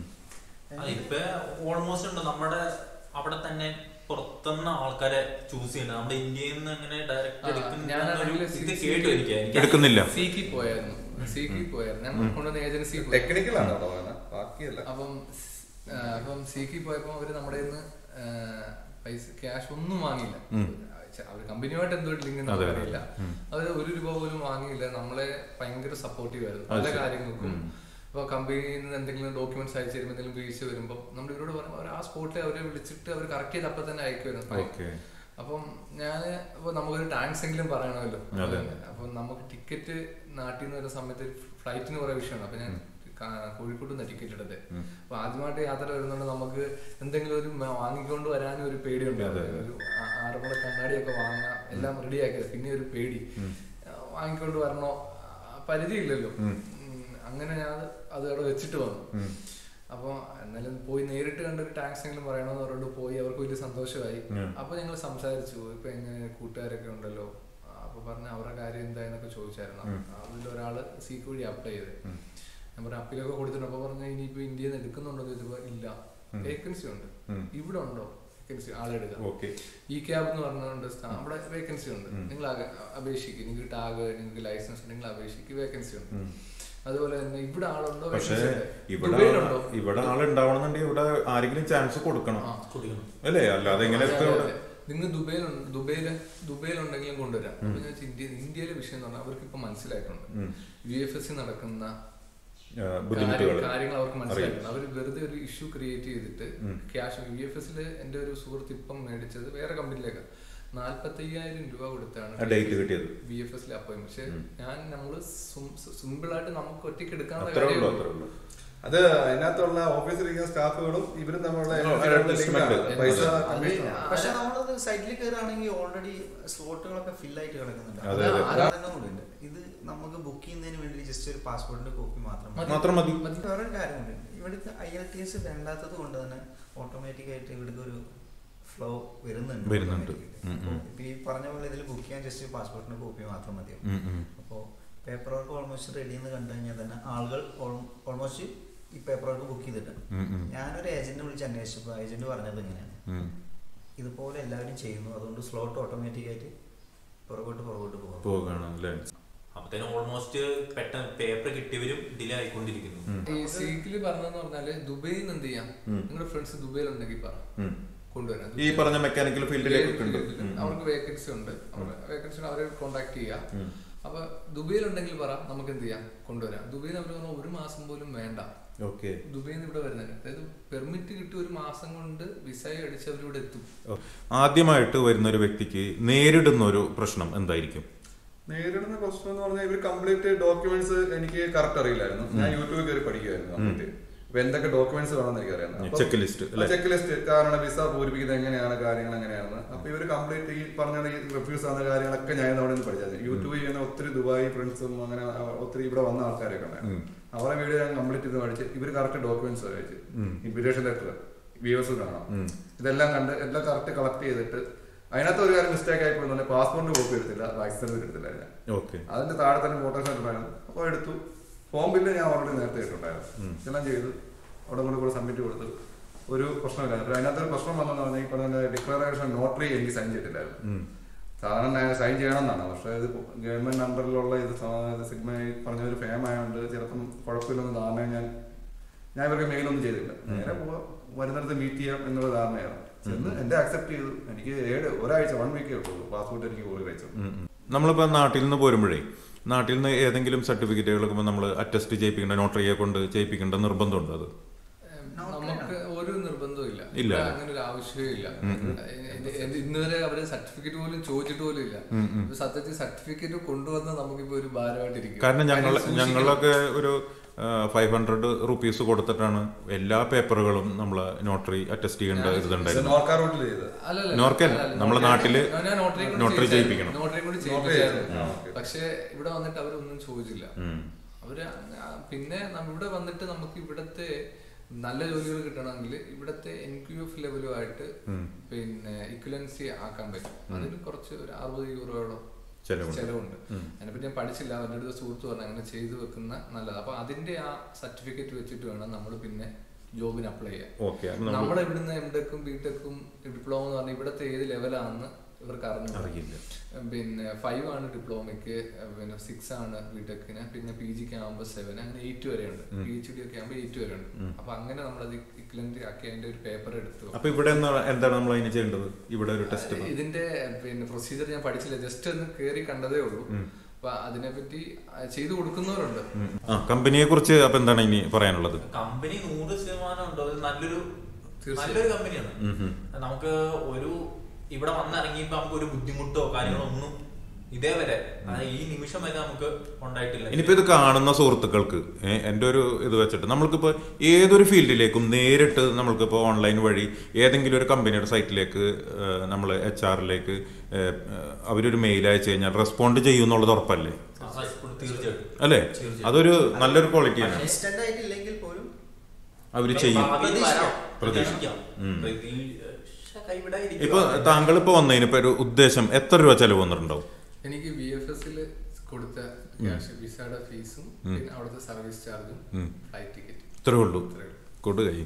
ഇപ്പൊ ഓൾമോസ്റ്റ് ഉണ്ട് നമ്മുടെ അവിടെ തന്നെ പുറത്തുനിന്ന് ആൾക്കാരെ ചൂസ് ചെയ്യണം നമ്മുടെ ഇന്ത്യയിൽ നിന്ന് അങ്ങനെ ഡയറക്റ്റ് ഞാനാണെങ്കിൽ എടുക്കുന്ന ഇത് കേട്ടു എനിക്ക് എനിക്ക് എടുക്കുന്നില്ല സീക്കി പോയായിരുന്നു സീക്കി പോയായിരുന്നു ഞാൻ കൊണ്ടുവന്ന ഏജൻസി പോയി ടെക്നിക്കലാണ് അവിടെ പറയുന്നത് ബാക്കിയല്ല അപ്പം ആ, അപ്പം സീക്കി പോയപ്പോ അവര് നമ്മുടെ കയ്യിന്ന്, ആ, പൈസ ക്യാഷ് ഒന്നും വാങ്ങിയില്ല അവർ കമ്പനിയുമായിട്ട് എന്തോ ലിങ്ക് അതെ, അതെ. അറിയില്ല അവര് ഒരു രൂപ പോലും വാങ്ങിയില്ല നമ്മളെ ഭയങ്കര സപ്പോർട്ടീവ് ആയിരുന്നു പല കാര്യങ്ങൾക്കും ഇപ്പൊ കമ്പനിയിൽ നിന്ന് എന്തെങ്കിലും ഡോക്യുമെന്റ്സ് അയച്ചു തരുമ്പോൾ എന്തെങ്കിലും വീഴ്ച വരുമ്പോൾ നമ്മൾ ഇവരോട് പറയുമ്പോൾ അവർ ആ സ്പോട്ടിൽ അവരെ വിളിച്ചിട്ട് അവർ കറക്റ്റ് ചെയ്ത് അപ്പൊ തന്നെ അയക്കുമായിരുന്നു ഓക്കെ അപ്പം ഞാൻ അപ്പൊ നമുക്കൊരു ടാങ്ക്സ് എങ്കിലും പറയണമല്ലോ അതെ. അപ്പൊ നമുക്ക് ടിക്കറ്റ് നാട്ടിൽ നിന്ന് വരുന്ന സമയത്ത് ഫ്ലൈറ്റിന് കുറെ വിഷയമാണ് അപ്പൊ ഞാൻ കാ- കോഴിക്കോട് നിന്ന് ടിക്കറ്റ് എടുത്തത് അപ്പൊ ആദ്യമായിട്ട് യാത്ര വരുന്നോണ്ട് നമുക്ക് എന്തെങ്കിലും ഒരു മ- വാങ്ങിക്കൊണ്ട് വരാനും ഒരു പേടിയുണ്ട് ഒരു ആ- ആറന്മുള കണ്ണാടിയൊക്കെ വാങ്ങാം എല്ലാം റെഡിയാക്കിയത് പിന്നെ ഒരു പേടി ആ, വാങ്ങിക്കൊണ്ട് വരണോ ആ, പരിധിയില്ലല്ലോ ഉം, അങ്ങനെ ഞാൻ അത് അത് അവിടെ വെച്ചിട്ട് വന്നു അപ്പൊ എന്നാലും പോയി നേരിട്ട് കണ്ടൊരു ടാക്സ് എങ്കിലും പറയണമെന്ന് പറഞ്ഞിട്ട് പോയി അവർക്ക് വലിയ സന്തോഷമായി അപ്പൊ ഞങ്ങൾ സംസാരിച്ചു ഇപ്പൊ എങ്ങനെ കൂട്ടുകാരൊക്കെ ഉണ്ടല്ലോ ആ, അപ്പൊ പറഞ്ഞ അവരുടെ കാര്യം എന്തായെന്നൊക്കെ ചോദിച്ചായിരുന്നു അതിൽ ഒരാള് സീക്ക് വഴി അപ്ലൈ ചെയ്ത് ഞാൻ പറഞ്ഞ അപ്പീലൊക്കെ കൊടുത്തിട്ടുണ്ട് അപ്പൊ പറഞ്ഞ ഇനിയിപ്പോ ഇന്ത്യയിൽ നിന്ന് എടുക്കുന്നുണ്ടോ എന്ന് ചോദിച്ചപ്പോ ഇല്ല വേക്കൻസി ഉണ്ട് ഇവിടെ ഉണ്ടോ വേക്കൻസി ആളെടുക്കാം ഓക്കെ ഈ ക്യാബ് എന്ന് പറഞ്ഞുകൊണ്ട് സ്ഥാ- അവിടെ വേക്കൻസി ഉണ്ട് നിങ്ങൾ ആകെ അപേക്ഷിക്കും നിങ്ങൾക്ക് ടാഗ് നിങ്ങൾക്ക് ലൈസൻസ് നിങ്ങൾ അപേക്ഷിക്കും വേക്കൻസി ഉണ്ട് അതുപോലെ തന്നെ ഇവിടെ ആളുണ്ടോ പക്ഷേ vacancy ഉണ്ട്. ഇവിടെ ദുബൈയിലുണ്ടോ ഇവിടെ ആളുണ്ടാവണമെന്നുണ്ടെങ്കിൽ ഇവിടെ ആരെങ്കിലും ചാൻസ് കൊടുക്കണം അല്ലേ അല്ലാതെ എങ്ങനെ ഇപ്പൊ ഇവിടെ നിങ്ങൾ ദുബൈയിലുണ്ട് ദുബൈയില് ദുബൈയിലുണ്ടെങ്കിലും കൊണ്ടുവരാം അപ്പൊ ഞാൻ വെച്ചാ ഇന്ത്യ ഇന്ത്യയിലെ വിഷയം എന്ന് പറഞ്ഞാൽ അവർക്ക് ഇപ്പൊ മനസ്സിലായിട്ടുണ്ട് യു എഫ് എസ് നടക്കുന്ന ആ, ബുദ്ധിമുട്ടുകൾ കാര്യ- കാര്യങ്ങൾ അവർക്ക് മനസ്സിലായിട്ടുണ്ട് അവർ വെറുതെ ഒരു ഇഷ്യൂ ക്രിയേറ്റ് ചെയ്തിട്ട് ക്യാഷ് യു എഫ് എസിൽ എന്റെ ഒരു സുഹൃത്ത് ഇപ്പം മേടിച്ചത് വേറെ കമ്പനിയിലേക്ക് നാല്പത്തി അയ്യായിരം രൂപ കൊടുത്താണ് ആ ഡേറ്റ് കിട്ടിയത് ബി എഫ് എസിൽ അപ്പോയി പക്ഷെ ഞാൻ നമ്മള് സിമ്പിൾ ആയിട്ട് നമുക്ക് ഒറ്റയ്ക്ക് എടുക്കാനുള്ള അത്രേ ഉള്ളൂ കാര്യമേ അത്രേ ഉള്ളൂ. ഉള്ളൂ അത് അതിനകത്തുള്ള ഓഫീസിലിരിക്കുന്ന സ്റ്റാഫുകളും ഇവരും തമ്മിലുള്ള ആ, ലിങ്കാണ്. adjustment. പൈസ അതെ. പക്ഷെ നമ്മളത് സൈറ്റിൽ കയറുകയാണെങ്കിൽ ഓൾറെഡി സ്ലോട്ടുകളൊക്കെ ഫില്ലായിട്ട് കിടക്കുന്നുണ്ട് അതെ, അതെ. അത് തന്നെ കൂടിയുണ്ട് ഇത് നമുക്ക് ബുക്ക് ചെയ്യുന്നതിന് വേണ്ടി ജസ്റ്റ് ഒരു പാസ്പോർട്ടിന്റെ കോപ്പി മാത്രം മതി. മാത്രം മതി വേറൊരു കാര്യമുണ്ട് ഇവിടുത്തെ ഐ എൽ ടി എസ് വേണ്ടാത്തത് കൊണ്ട് തന്നെ ഓട്ടോമാറ്റിക് ആയിട്ട് ഇവിടുത്തെ ഒരു ഫ്ലോ വരുന്നുണ്ട് വരുന്നുണ്ട്. automatically. ഉം, അപ്പൊ ഉം. ഇപ്പൊ ഈ പറഞ്ഞ പോലെ ഇതിൽ ബുക്ക് ചെയ്യാൻ ജസ്റ്റ് പാസ്പോർട്ടിന്റെ കോപ്പി മാത്രം മതിയാവും ഉം, ഉം. അപ്പോൾ പേപ്പർ വർക്ക് ഓൾമോസ്റ്റ് റെഡി എന്ന് കണ്ടു കഴിഞ്ഞാൽ തന്നെ ആളുകൾ ഓൾമോസ്റ്റ് ഈ പേപ്പർ വർക്ക് ബുക്ക് ചെയ്തിട്ടുണ്ട് ഉം, ഉം. ഞാനൊരു ഏജന്റിനെ വിളിച്ച് അന്വേഷിച്ചപ്പോൾ ഏജന്റ് പറഞ്ഞത് ഇങ്ങനെയാണ് ഉം. ഇതുപോലെ എല്ലാവരും ചെയ്യുന്നു അതുകൊണ്ട് സ്ലോട്ട് ഓട്ടോമാറ്റിക് ആയിട്ട് പുറകോട്ട് പുറകോട്ട് പോകും പോവുകയാണ് അല്ലേ അപ്പത്തേനും ഓൾമോസ്റ്റ് പെട്ടെന്ന് പേപ്പർ കിട്ടിയവരും ഡിലേ ആയിക്കൊണ്ടിരിക്കുന്നു ഈ സീറ്റില് പറഞ്ഞെന്ന് പറഞ്ഞാല് ദുബൈയിൽ നിന്ന് എന്ത് ചെയ്യാം നിങ്ങളുടെ ഫ്രണ്ട്സ് ദുബൈയിൽ ഉണ്ടെങ്കിൽ പറ ഉം. കൊണ്ടുവരാം ഈ പറഞ്ഞ മെക്കാനിക്കൽ ഫീൽഡിലേക്ക് ഉണ്ട് ഉം. അവർക്ക് വേക്കൻസി ഉണ്ട് വേക്കൻസി അവരെ കോണ്ടാക്ട് ചെയ്യാം അപ്പൊ ദുബൈയിൽ ഉണ്ടെങ്കിൽ പറ നമുക്ക് എന്ത് ചെയ്യാം കൊണ്ടുവരാം ദുബൈയിൽ അവർ പറഞ്ഞ ഒരു മാസം പോലും വേണ്ട ഓക്കെ ദുബൈയിൽ നിന്ന് ഇവിടെ വരുന്നത് അതായത് പെർമിറ്റ് കിട്ടി ഒരു മാസം കൊണ്ട് വിസ അടിച്ച് അവരിവിടെ എത്തും ആദ്യമായിട്ട് വരുന്ന ഒരു വ്യക്തിക്ക് നേരിടുന്ന ഒരു പ്രശ്നം എന്തായിരിക്കും നേരിടുന്ന പ്രശ്നം എന്ന് പറഞ്ഞാൽ ഇവർ കംപ്ലീറ്റ് ഡോക്യുമെന്റ്സ് എനിക്ക് കറക്റ്റ് അറിയില്ലായിരുന്നു ഞാൻ യൂട്യൂബിൽ കയറി പഠിക്കുമായിരുന്നു കംപ്ലീറ്റ് അപ്പൊ എന്തൊക്കെ ഡോക്യുമെന്റ്സ് വേണമെന്ന് എനിക്കറിയാം ചെക്ക് ലിസ്റ്റ് അല്ലേ ചെക്ക് ലിസ്റ്റ് കാരണം വിസ പൂരിപ്പിക്കുന്നത് എങ്ങനെയാണ് കാര്യങ്ങൾ എങ്ങനെയാണ് അപ്പൊ ഇവര് കംപ്ലീറ്റ് ഈ പറഞ്ഞ ഈ റിഫ്യൂസ് ആവുന്ന കാര്യങ്ങളൊക്കെ ഞാൻ അവിടെ നിന്ന് പഠിച്ചത് യൂട്യൂബിൽ ചെയ്യുന്ന ഒത്തിരി ദുബായ് ഫ്രണ്ട്സും അങ്ങനെ ആ, ഒത്തിരി ഇവിടെ വന്ന ആൾക്കാരൊക്കെ ഉണ്ടായിരുന്നു അവരെ വീഡിയോ ഞാൻ കംപ്ലീറ്റ് ഇത് പഠിച്ച് ഇവര് കറക്റ്റ് ഡോക്യുമെന്റ്സ് അയച്ചു ഇൻവിറ്റേഷൻ ലെറ്റർ വ്യൂസ് കാണാം ഇതെല്ലാം കണ്ട് എല്ലാം കറക്റ്റ് കളക്ട് ചെയ്തിട്ട് അതിനകത്ത് ഒരു കാര്യം മിസ്റ്റേക്ക് ആയി പോയി പാസ്പോർട്ടിന് കോപ്പി എടുത്തില്ല വാക്സിൻ സർട്ടിഫിക്കറ്റ് എടുത്തില്ല ഞാൻ ഓക്കെ അതിന്റെ താഴെ തന്നെ ഫോട്ടോസ് ഉണ്ടായിരുന്നു അപ്പോൾ എടുത്തു ഫോം ബില്ല് ഞാൻ ഓൾറെഡി നേരത്തെ ഇട്ടുണ്ടായിരുന്നു ഇതെല്ലാം ചെയ്തു അവിടെ കൊണ്ട് കൂടെ സബ്മിറ്റ് കൊടുത്തു ഒരു പ്രശ്നമില്ല അപ്പോൾ അതിനകത്ത് ഒരു പ്രശ്നം വന്നെന്ന് പറഞ്ഞാൽ ഈ പറഞ്ഞ ഡിക്ലറേഷൻ നോട്ടറി എനിക്ക് സൈൻ ചെയ്തിട്ടില്ലായിരുന്നു സാധാരണ ഞാൻ സൈൻ ചെയ്യണമെന്നാണ് പക്ഷേ ഇത് ഗവൺമെന്റ് അണ്ടറിലുള്ള ഇത് സാ- ഇത് സിഗ്മ ഈ പറഞ്ഞ ഒരു ഫേം ആയതുകൊണ്ട് ചിലപ്പം കുഴപ്പമില്ലെന്ന് ധാരണ ഞാൻ ഞാൻ ഇവർക്ക് മെയിലൊന്നും ചെയ്തില്ല നേരെ പോവാ വരുന്നിടത്ത് മീറ്റ് ചെയ്യാം എന്നുള്ള ധാരണയാണ് ചെന്ന് എന്റെ അക്സെപ്റ്റ് ചെയ്തു എനിക്ക് ഏഴ് ഒരാഴ്ച വൺ വീക്കേ ഉള്ളൂ പാസ്പോർട്ട് എനിക്ക് പോയി കഴിച്ചു നമ്മളിപ്പോൾ നാട്ടിൽ നിന്ന് പോരുമ്പോഴേ നാട്ടിൽ നിന്ന് ഏതെങ്കിലും സർട്ടിഫിക്കറ്റുകളൊക്കെ നമ്മൾ അറ്റസ്റ്റ് ചെയ്യിപ്പിക്കേണ്ട നോട്ടറിയെ കൊണ്ട് ചെയ്യിപ്പിക്കേണ്ട നിർബന്ധമുണ്ട് അത് നമുക്ക് ഒരു നിർബന്ധവും ഇല്ല ഇല്ല. ഇവിടെ അങ്ങനെ ഒരു ആവശ്യമേ ഇല്ല ഇത് ഇത് ഇന്നുവരെ അവര് സർട്ടിഫിക്കറ്റ് പോലും ചോദിച്ചിട്ട് പോലും ഇല്ല ഇപ്പൊ സത്യത്തിൽ സർട്ടിഫിക്കറ്റ് കൊണ്ടുവന്ന് നമുക്കിപ്പോ ഒരു ഭാരമായിട്ടിരിക്കും കാരണം ഞങ്ങൾ കാര്യം സൂക്ഷിക്കണം. ഞങ്ങളൊക്കെ ഒരു ഫൈവ് ഹൺഡ്രഡ് റുപ്പീസ് കൊടുത്തിട്ടാണ് എല്ലാ പേപ്പറുകളും നമ്മൾ നോട്ടറി അറ്റസ്റ്റ് ചെയ്യേണ്ട ഇതുണ്ടായിരുന്നു നോർക്ക റൂട്ടിൽ ചെയ്തത് അല്ലല്ല, നോർക്കല്ല. അല്ലല്ല, നമ്മളെ നോട്ടറി- നാട്ടില് ഞാൻ നോട്ടറിയെ കൊണ്ട് നോട്ടറി ചെയ്യിച്ചായിരുന്നു. ചെയ്യിപ്പിക്കണം. നോട്ടറിയെ കൊണ്ട് നോട്ടറി ചെയ്യിപ്പിച്ചായിരുന്നു. ചെയ്യിച്ചു. ആ, ഓക്കേ. പക്ഷേ ഇവിടെ വന്നിട്ട് അവരൊന്നും ചോദിച്ചില്ല ഉം. അവര് അങ്ങ- ആ, പിന്നെ നമ്മ- ഇവിടെ വന്നിട്ട് നമുക്ക് ഇവിടത്തെ നല്ല ജോലികൾ കിട്ടണമെങ്കിൽ ഇവിടത്തെ എൻ ക്യു എഫ് ലെവലുമായിട്ട് പിന്നെ ഇക്വലൻസി ആക്കാൻ പറ്റും അതിന് കുറച്ച് ഒരു അറുപത് യൂറോയോളം ചെലവുണ്ട്. ചെലവുണ്ട് അതിനെപ്പറ്റി ഞാൻ പഠിച്ചില്ല അവരുടെ അടുത്ത് സുഹൃത്ത് പറഞ്ഞു അങ്ങനെ ചെയ്തു വെക്കുന്ന നല്ലത് അപ്പൊ അതിന്റെ ആ സർട്ടിഫിക്കറ്റ് വെച്ചിട്ട് വേണം നമ്മൾ പിന്നെ ജോബിന് അപ്ലൈ ചെയ്യാൻ ഓക്കെ അപ്പം നമ്മൾ നമ്മുടെ ഇവിടുന്ന് എംടെക്കും ബിടെക്കും ഡിപ്ലോമ എന്ന് പറഞ്ഞാൽ ഇവിടുത്തെ ഏത് ലെവലാണെന്ന് ഇവർക്ക് അറിഞ്ഞു അറിയില്ല. പിന്നെ ഫൈവ് ആണ് ഡിപ്ലോമയ്ക്ക് പിന്നെ സിക്സ് ആണ് ബിടെക്കിന് പിന്നെ പി ജിക്ക് ആകുമ്പോൾ സെവൻ അങ്ങനെ എയ്റ്റ് വരെ ഉണ്ട് പി എച്ച് ഡി ഒക്കെ ആകുമ്പോൾ എയ്റ്റ് വരെ ഉണ്ട് അപ്പൊ അങ്ങനെ നമ്മളത് ഇക്വലന്റ് ആക്കി അതിന്റെ ഒരു പേപ്പർ എടുത്തു അപ്പൊ ഇവിടെ എന്താ- എന്താണ് നമ്മൾ അതിന് ചെയ്യേണ്ടത് ഇവിടെ ഒരു ടെസ്റ്റ് ഇതിന്റെ പിന്നെ പ്രൊസീജിയർ ഞാൻ പഠിച്ചില്ല ജസ്റ്റ് ഒന്ന് കേറി കണ്ടതേ ഉള്ളൂ അപ്പൊ അതിനെപ്പറ്റി ചെയ്തു കൊടുക്കുന്നവരുണ്ട് ആ കമ്പനിയെ കുറിച്ച് അപ്പൊ എന്താണ് ഇനി പറയാനുള്ളത് കമ്പനി നൂറ് ശതമാനം ഉണ്ടോ അത് നല്ലൊരു തീർച്ചയായും. നല്ലൊരു കമ്പനിയാണ് നമുക്ക് ഒരു ഇവിടെ വന്നിറങ്ങിയപ്പോ നമുക്ക് ഒരു ബുദ്ധിമുട്ടോ കാര്യങ്ങളോ ഒന്നും ഇതേവരെ അതായത് ഈ നിമിഷം വരെ നമുക്ക് ഉണ്ടായിട്ടില്ല ഇനിയിപ്പോ ഇത് കാണുന്ന സുഹൃത്തുക്കൾക്ക് ഏ, എൻ്റെ ഒരു ഇത് വെച്ചിട്ട് നമ്മൾക്കിപ്പോൾ ഏതൊരു ഫീൽഡിലേക്കും നേരിട്ട് നമ്മൾക്കിപ്പോൾ ഓൺലൈൻ വഴി ഏതെങ്കിലും ഒരു കമ്പനിയുടെ സൈറ്റിലേക്ക് നമ്മൾ എച്ച് ആറിലേക്ക് അവരൊരു മെയിൽ അയച്ചു കഴിഞ്ഞാൽ റെസ്പോണ്ട് ചെയ്യും എന്നുള്ളത് ഉറപ്പല്ലേ ആ, തീർച്ചയായിട്ടും അല്ലേ അതൊരു നല്ലൊരു ക്വാളിറ്റിയാണ് ഇൻസ്റ്റന്റ് ആയിട്ടില്ലെങ്കിൽ പോലും അവർ ചെയ്യും ഭാവിയിൽ വരാം. പ്രതീക്ഷിക്കാം. പ്രതീക്ഷിക്കാം പ്രതീക്ഷ കൈവിടാതിരിക്കുക. ഇപ്പൊ താങ്കൾ ഇപ്പൊ വന്നതിന് ഇപ്പൊ ഒരു ഉദ്ദേശം എത്ര രൂപ ചെലവ് വന്നിട്ടുണ്ടാവും എനിക്ക് ബി എഫ് എസിൽ കൊടുത്ത ക്യാഷ് വിസയുടെ ഫീസും പിന്നെ അവിടുത്തെ സർവീസ് ചാർജും ഫ്ലൈറ്റ് ടിക്കറ്റ് ഇത്രേ ഉള്ളൂ കൊടുകൈ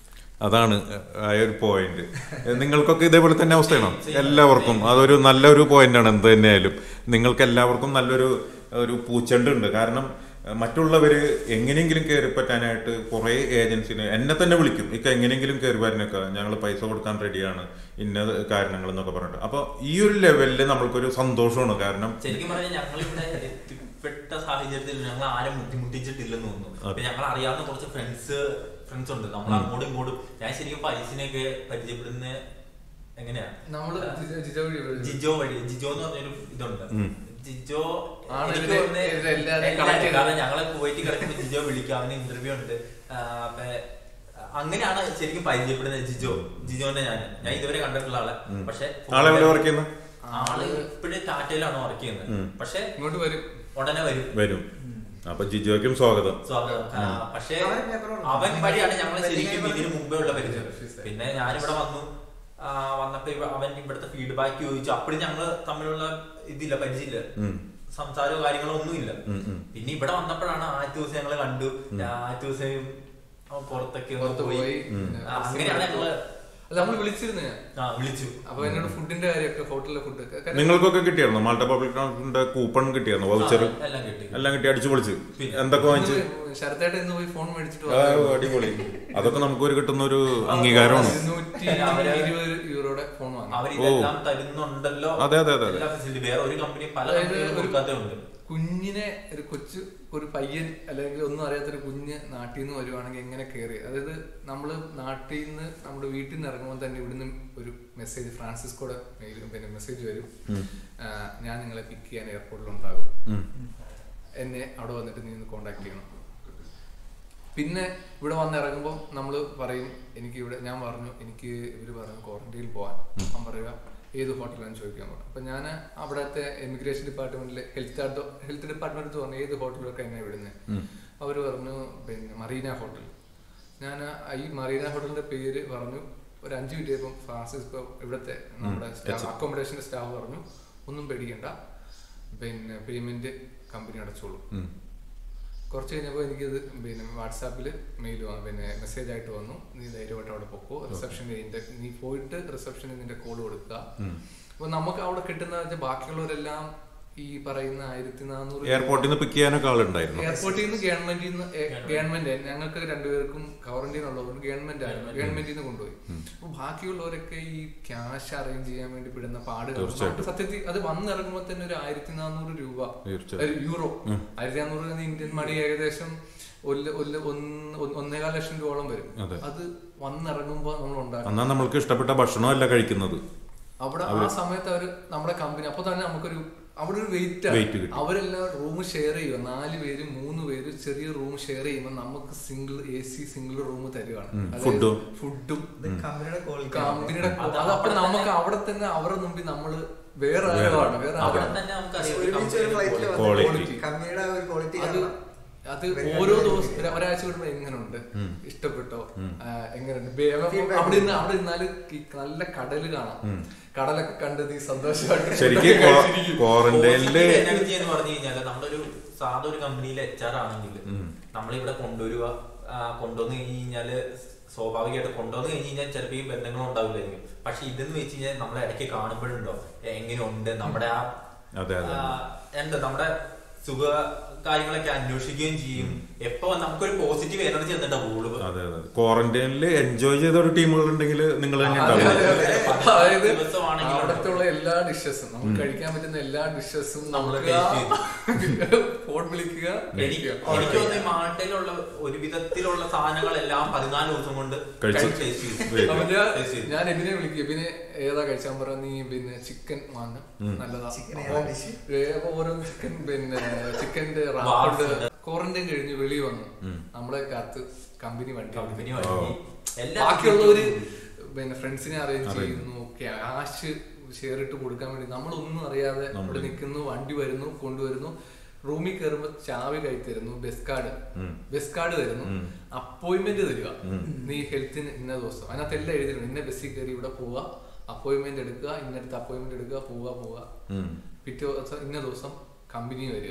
അതാണ് ആ ഒരു പോയിന്റ് നിങ്ങൾക്കൊക്കെ ഇതേപോലെ തന്നെ അവസ്ഥയാണോ എല്ലാവർക്കും അതൊരു നല്ലൊരു പോയിന്റാണ് എന്ത് തന്നെയായാലും നിങ്ങൾക്ക് എല്ലാവർക്കും നല്ലൊരു ഒരു പൂച്ചെണ്ട് ഉണ്ട് കാരണം അഹ് മറ്റുള്ളവര് എങ്ങനെയെങ്കിലും കയറി പറ്റാനായിട്ട് കുറെ ഏജൻസിനെ എന്നെ തന്നെ വിളിക്കും ഇക്ക എങ്ങനെയെങ്കിലും കയറി വരാനൊക്കെ ഞങ്ങൾ പൈസ കൊടുക്കാൻ റെഡിയാണ് ഇന്ന കാരണങ്ങൾ എന്നൊക്കെ പറഞ്ഞിട്ട് അപ്പൊ ഈ ഒരു ലെവലിൽ നമ്മൾക്കൊരു സന്തോഷമാണ് കാരണം ശരിക്കും പറഞ്ഞാൽ ഞങ്ങൾ ഇവിടെ എത്തിപ്പെട്ട സാഹചര്യത്തിൽ ഞങ്ങൾ ആരും ബുദ്ധിമുട്ടിച്ചിട്ടില്ലെന്ന് തോന്നുന്നു പിന്നെ ഞങ്ങൾ അറിയാവുന്ന കുറച്ച് ഫ്രണ്ട്സ് ഫ്രണ്ട്സ് ഉണ്ട് നമ്മൾ അങ്ങോട്ടും ഇങ്ങോട്ടും ഞാൻ ശരിക്കും പൈസനെയൊക്കെ പരിചയപ്പെടുന്ന എങ്ങനെയാ നമ്മള് ജിജോ- ജിജോ വഴി വഴി. ജിജോ വഴി ജിജോ എന്ന് പറഞ്ഞൊരു ഇതുണ്ട് ജിജോ ആണ് എനിക്ക് ഇതിനെ- തോന്നുന്നത് ഇതെല്ലാവരെയും എല്ലാവരെയും connect ചെയ്തത്. കാരണം ഞങ്ങള് കുവൈറ്റിൽ കിടക്കുമ്പോൾ ജിജോ വിളിക്കും അവന് ഇന്റർവ്യൂ ഉണ്ട് ആ, അപ്പൊ അങ്ങനെയാണ് ശരിക്കും പരിചയപ്പെടുന്നത് ജിജോ ജിജോനെ ഞാൻ ഞാൻ ഇതുവരെ കണ്ടിട്ടുള്ള ആളെ പക്ഷെ ആളെവിടെ വർക്ക് ചെയ്യുന്നത് ആള് ഇപ്പോഴും ടാറ്റയിലാണ് വർക്ക് ചെയ്യുന്നത് പക്ഷെ ഇങ്ങോട്ട് വരും ഉടനെ വരും വരും അപ്പൊ ജിജോയ്ക്കും സ്വാഗതം സ്വാഗതം ആ, പക്ഷേ അവൻ paper work അവൻ ആണ്. വഴിയാണ് ഞങ്ങൾ വലിയ ശരിക്കും paper ഇതിന് മുമ്പേ ഉള്ള പരിചയം പിന്നെ ഞാനിവിടെ വന്നു ആ, വന്നപ്പോ ഇവ- അവൻ ഇവിടുത്തെ ഫീഡ്ബാക്ക് ചോദിച്ചു അപ്പോഴും ഞങ്ങള് തമ്മിലുള്ള ഇതില്ല പരിചയമില്ല സംസാരമോ കാര്യങ്ങളോ ഒന്നുമില്ല പിന്നെ ഇവിടെ വന്നപ്പോഴാണ് ആദ്യ ദിവസം ഞങ്ങള് കണ്ടു ആദ്യ ദിവസം അവൻ പുറത്തൊക്കെ ഒന്ന് പുറത്ത് പോയി ആ, അങ്ങനെയാണ് ഞങ്ങള് അല്ല നമ്മൾ വിളിച്ചിരുന്നു ഞാൻ ആ വിളിച്ചു അപ്പൊ എന്നോട് ഫുഡിന്റെ കാര്യമൊക്കെ ഹോട്ടലിലെ ഫുഡ് നിങ്ങൾക്കൊക്കെ കിട്ടിയായിരുന്നു മാൾട്ട പബ്ലിക് ട്രാൻസ്പോർട്ടിന്റെ കൂപ്പൺ കിട്ടിയായിരുന്നു വൗച്ചർ ആ, എല്ലാം കിട്ടി എല്ലാം കിട്ടി അടിച്ചു പൊളിച്ച് എന്തൊക്കെ വാങ്ങിച്ച് ശരത്തേട്ടൻ ഇന്ന് പോയി ഫോൺ മേടിച്ചിട്ട് ആ, അടിപൊളി അതൊക്കെ നമുക്കൊരു കിട്ടുന്ന ഒരു അംഗീകാരമാണ് ഇരുന്നൂറ്റി ഇരുപത് യൂറോയുടെ ഫോൺ വാങ്ങി അവരിതെല്ലാം തരുന്നുണ്ടല്ലോ അതെ, അതെ, അതെ, അതെ. എല്ലാ ഫെസിലിറ്റി വേറെ ഒരു കമ്പനി പല അതായത് കമ്പനികളും ഒരു കൊടുക്കാത്തതുണ്ട് കുഞ്ഞിനെ ഒരു കൊച്ചു ഒരു പയ്യൻ അല്ലെങ്കിൽ ഒന്നും അറിയാത്തൊരു കുഞ്ഞ് നാട്ടിൽ നിന്ന് വരുവാണെങ്കിൽ എങ്ങനെ കയറി അതായത് നമ്മൾ നാട്ടിൽ നിന്ന് നമ്മുടെ വീട്ടിൽ നിന്ന് ഇറങ്ങുമ്പോൾ തന്നെ ഇവിടുന്ന് ഒരു മെസ്സേജ് ഫ്രാൻസിസ്കോടെ മെയിൽ പിന്നെ മെസ്സേജ് വരും ആ, ഞാൻ നിങ്ങളെ പിക്ക് ചെയ്യാൻ എയർപോർട്ടിൽ ഉണ്ടാകും എന്നെ അവിടെ വന്നിട്ട് നീ ഒന്ന് കോണ്ടാക്ട് ചെയ്യണം പിന്നെ ഇവിടെ വന്ന് ഇറങ്ങുമ്പോൾ നമ്മൾ പറയും എനിക്ക് ഇവിടെ ഞാൻ പറഞ്ഞു എനിക്ക് ഇവർ പറഞ്ഞു ക്വാറന്റൈനിൽ പോകാൻ ഞാൻ പറയുക ഏത് ഹോട്ടലാണ് ചോദിക്കാൻ പറഞ്ഞു അപ്പൊ ഞാൻ അവിടുത്തെ എമിഗ്രേഷൻ ഡിപ്പാർട്ട്മെന്റിലെ ഹെൽത്ത് ഹെൽത്ത് ഡിപ്പാർട്ട്മെന്റ് പറഞ്ഞു ഏത് ഹോട്ടലിലൊക്കെ എന്നെ വിടുന്നത് അവർ പറഞ്ഞു പിന്നെ മറീന ഹോട്ടൽ ഞാൻ ഈ മറീന ഹോട്ടലിന്റെ പേര് പറഞ്ഞു ഒരു അഞ്ചു മിനിറ്റ് കഴിയുമ്പോൾ ഫ്രാൻസിസ്കോ ഇവിടുത്തെ നമ്മുടെ അക്കോമഡേഷന്റെ സ്റ്റാഫ് പറഞ്ഞു ഒന്നും പേടിക്കണ്ട പിന്നെ പേയ്മെന്റ് കമ്പനി അടച്ചോളൂ കുറച്ച് കഴിഞ്ഞപ്പോൾ എനിക്കിത് പിന്നെ വാട്സാപ്പിൽ മെയിൽ പിന്നെ മെസ്സേജ് ആയിട്ട് വന്നു നീ ധൈര്യമായിട്ട് അവിടെ പൊക്കോ റിസപ്ഷനിൽ നിന്റെ നീ പോയിട്ട് റിസപ്ഷനിൽ നിന്റെ കോൾ കൊടുക്കുക അപ്പൊ നമുക്ക് അവിടെ കിട്ടുന്ന വെച്ചാൽ ബാക്കിയുള്ളവരെല്ലാം ഈ പറയുന്ന ആയിരത്തി നാനൂറ് എയർപോർട്ടിൽ നിന്ന് പിക്ക് ചെയ്യാനൊക്കെ ആളുണ്ടായിരുന്നു എയർപോർട്ടിൽ നിന്ന് ഗവൺമെന്റിൽ നിന്ന് ഗവൺമെന്റ് ഞങ്ങൾക്ക് രണ്ടുപേർക്കും ക്വാറന്റൈൻ ഉള്ളതുകൊണ്ട് ഗവൺമെന്റ് ആയിരുന്നു ഗവൺമെന്റിൽ നിന്ന് കൊണ്ടുപോയി അപ്പൊ ബാക്കിയുള്ളവരൊക്കെ ഈ ക്യാഷ് അറേഞ്ച് ചെയ്യാൻ വേണ്ടി പെടുന്ന പാടുകൾ നമുക്ക് സത്യത്തിൽ അത് വന്നിറങ്ങുമ്പോൾ തന്നെ ഒരു ആയിരത്തി നാനൂറ് രൂപ തീർച്ചയായും. ഒരു യൂറോ ആയിരത്തി നാനൂറ് ഇന്ത്യൻ മണി ഏകദേശം ഒരു ഒരു ഒന്ന് ഒന്ന് ഒന്നേകാൽ ലക്ഷം രൂപയോളം വരും അതെ. അത് വന്നിറങ്ങുമ്പോൾ നമ്മൾ ഉണ്ടാക്കും എന്നാൽ നമ്മൾക്ക് ഇഷ്ടപ്പെട്ട ഭക്ഷണമല്ല കഴിക്കുന്നത് അവിടെ ആ സമയത്ത് അവര് നമ്മുടെ കമ്പനി അപ്പൊ തന്നെ നമുക്കൊരു അവിടെ ഒരു വെയിറ്റ് Weight കിട്ടി. അവരെല്ലാം റൂം ഷെയർ ചെയ്യുക നാല് പേര് മൂന്ന് പേര് ചെറിയ റൂം ഷെയർ ചെയ്യുമ്പോൾ നമുക്ക് single A C single room തരുവാണ് ഫുഡും. ഫുഡും ഇത് കമ്പനിയുടെ ക്വാളിറ്റി കമ്പനിയുടെ അതപ്പോ നമുക്ക് അവിടെ തന്നെ അവരുടെ മുമ്പിൽ നമ്മള് വേറെ ആളുകളാണ് വേറെ അവിടെ ആളുകളാണ് തന്നെ നമുക്കറിയാം ഒരു ഒരുമിച്ച് ഒരു company ഫ്ലൈറ്റിൽ Quality. കമ്പനിയുടെ ഒരു ക്വാളിറ്റി അത് അത് ഓരോ ദിവസം ഒരു- ഒരാഴ്ച കൂടുമ്പോ എങ്ങനെയുണ്ട് ഇഷ്ടപ്പെട്ടോ ആ, എങ്ങനെയുണ്ട് ബേ- അവിടെ നിന്ന് അവിടെ നിന്നാല് ഈ നല്ല കടല് കാണാം കടലൊക്കെ കണ്ട് നീ സന്തോഷമായിട്ട് ശരിക്കും ക്വാറന്റൈനില് എനർജി എന്ന് പറഞ്ഞു കഴിഞ്ഞാല് നമ്മളൊരു സാധാ ഒരു കമ്പനിയിലെ എച്ച് ആർ ആണെങ്കിൽ നമ്മളിവിടെ കൊണ്ടുവരിക ആ, കൊണ്ടുവന്ന് കഴിഞ്ഞ് കഴിഞ്ഞാല് സ്വാഭാവികമായിട്ട് കൊണ്ടുവന്ന് കഴിഞ്ഞ് കഴിഞ്ഞാൽ ചിലപ്പോൾ ഈ ബന്ധങ്ങൾ ഉണ്ടാവില്ലായിരിക്കും പക്ഷെ ഇതെന്ന് വെച്ച് കഴിഞ്ഞാൽ നമ്മളെ ഇടയ്ക്ക് കാണുമ്പോഴുണ്ടോ എങ്ങനെയുണ്ട് നമ്മുടെ ആ അതെ, അതെ. ആ, എന്താ നമ്മുടെ സുഖ കാര്യങ്ങളൊക്കെ അന്വേഷിക്കുകയും ചെയ്യും എപ്പോ നമുക്കൊരു പോസിറ്റീവ് എനർജി എന്നിട്ടാ പോള് അതെ അതെ ക്വാറന്റൈനിൽ എൻജോയ് ചെയ്ത ഒരു ടീമുകൾ ഉണ്ടെങ്കിൽ നിങ്ങൾ തന്നെ അതെ, അതെ, ഉണ്ടാവും അതെ. അതായത് ദിവസമാണെങ്കിലും അവിടത്തെ ഉള്ള എല്ലാ ഡിഷസും നമുക്ക് കഴിക്കാൻ പറ്റുന്ന എല്ലാ ഡിഷസും നമ്മള് നമ്മൾ ഫോൺ വിളിക്കുക എനിക്ക് കഴിക്കുക. എനിക്ക് തോന്നുന്നു ഈ മാൾട്ടയിലുള്ള ഒരു വിധത്തിലുള്ള സാധനങ്ങളെല്ലാം പതിനാല് ദിവസം കൊണ്ട് കഴിച്ച് taste ചെയ്തു. അപ്പൊ ഞാൻ Taste ചെയ്തു. ഞാൻ എബിനെ വിളിക്കും എബിനെ ഏതാ കഴിച്ചാൻ പറ നീ പിന്നെ ചിക്കൻ വാങ്ങ നല്ലതാ Chicken അപ്പൊ ഏതാ dish? ഏ, അപ്പൊ ഓരോ ചിക്കൻ പിന്നെ ചിക്കന്റെ Wraps റാപ്പുണ്ട് ഉണ്ട്. ക്വാറന്റൈൻ കഴിഞ്ഞ് വെളി വന്നു നമ്മളെ കാത്ത് കമ്പനി വണ്ടി കമ്പനി വന്നു. വഴി എല്ലാ ബാക്കിയുള്ളവര് പിന്നെ ഫ്രണ്ട്സിനെ അറേഞ്ച് ചെയ്യുന്നു ക്യാഷ് ഷെയർ ഇട്ട് കൊടുക്കാൻ വേണ്ടി നമ്മളൊന്നും അറിയാതെ ഇവിടെ നിൽക്കുന്നു വണ്ടി വരുന്നു കൊണ്ടുവരുന്നു റൂമിൽ കയറുമ്പോ ചാവി കൈ തരുന്നു ബസ് കാർഡ് ബസ് കാർഡ് തരുന്നു അപ്പോയിന്റ്മെന്റ് തരിക നീ ഹെൽത്തിന് ഇന്ന ദിവസം അതിനകത്ത് എല്ലാം എഴുതിയിരുന്നു ഇന്ന ബസ്സിൽ കയറി ഇവിടെ പോവുക അപ്പോയിന്റ്മെന്റ് എടുക്കുക ഇന്നടുത്ത് അപ്പോയിന്റ്മെന്റ് എടുക്കുക പോവുക പോവുക പിറ്റേ ദിവസം ഇന്ന ദിവസം കമ്പനി വരിക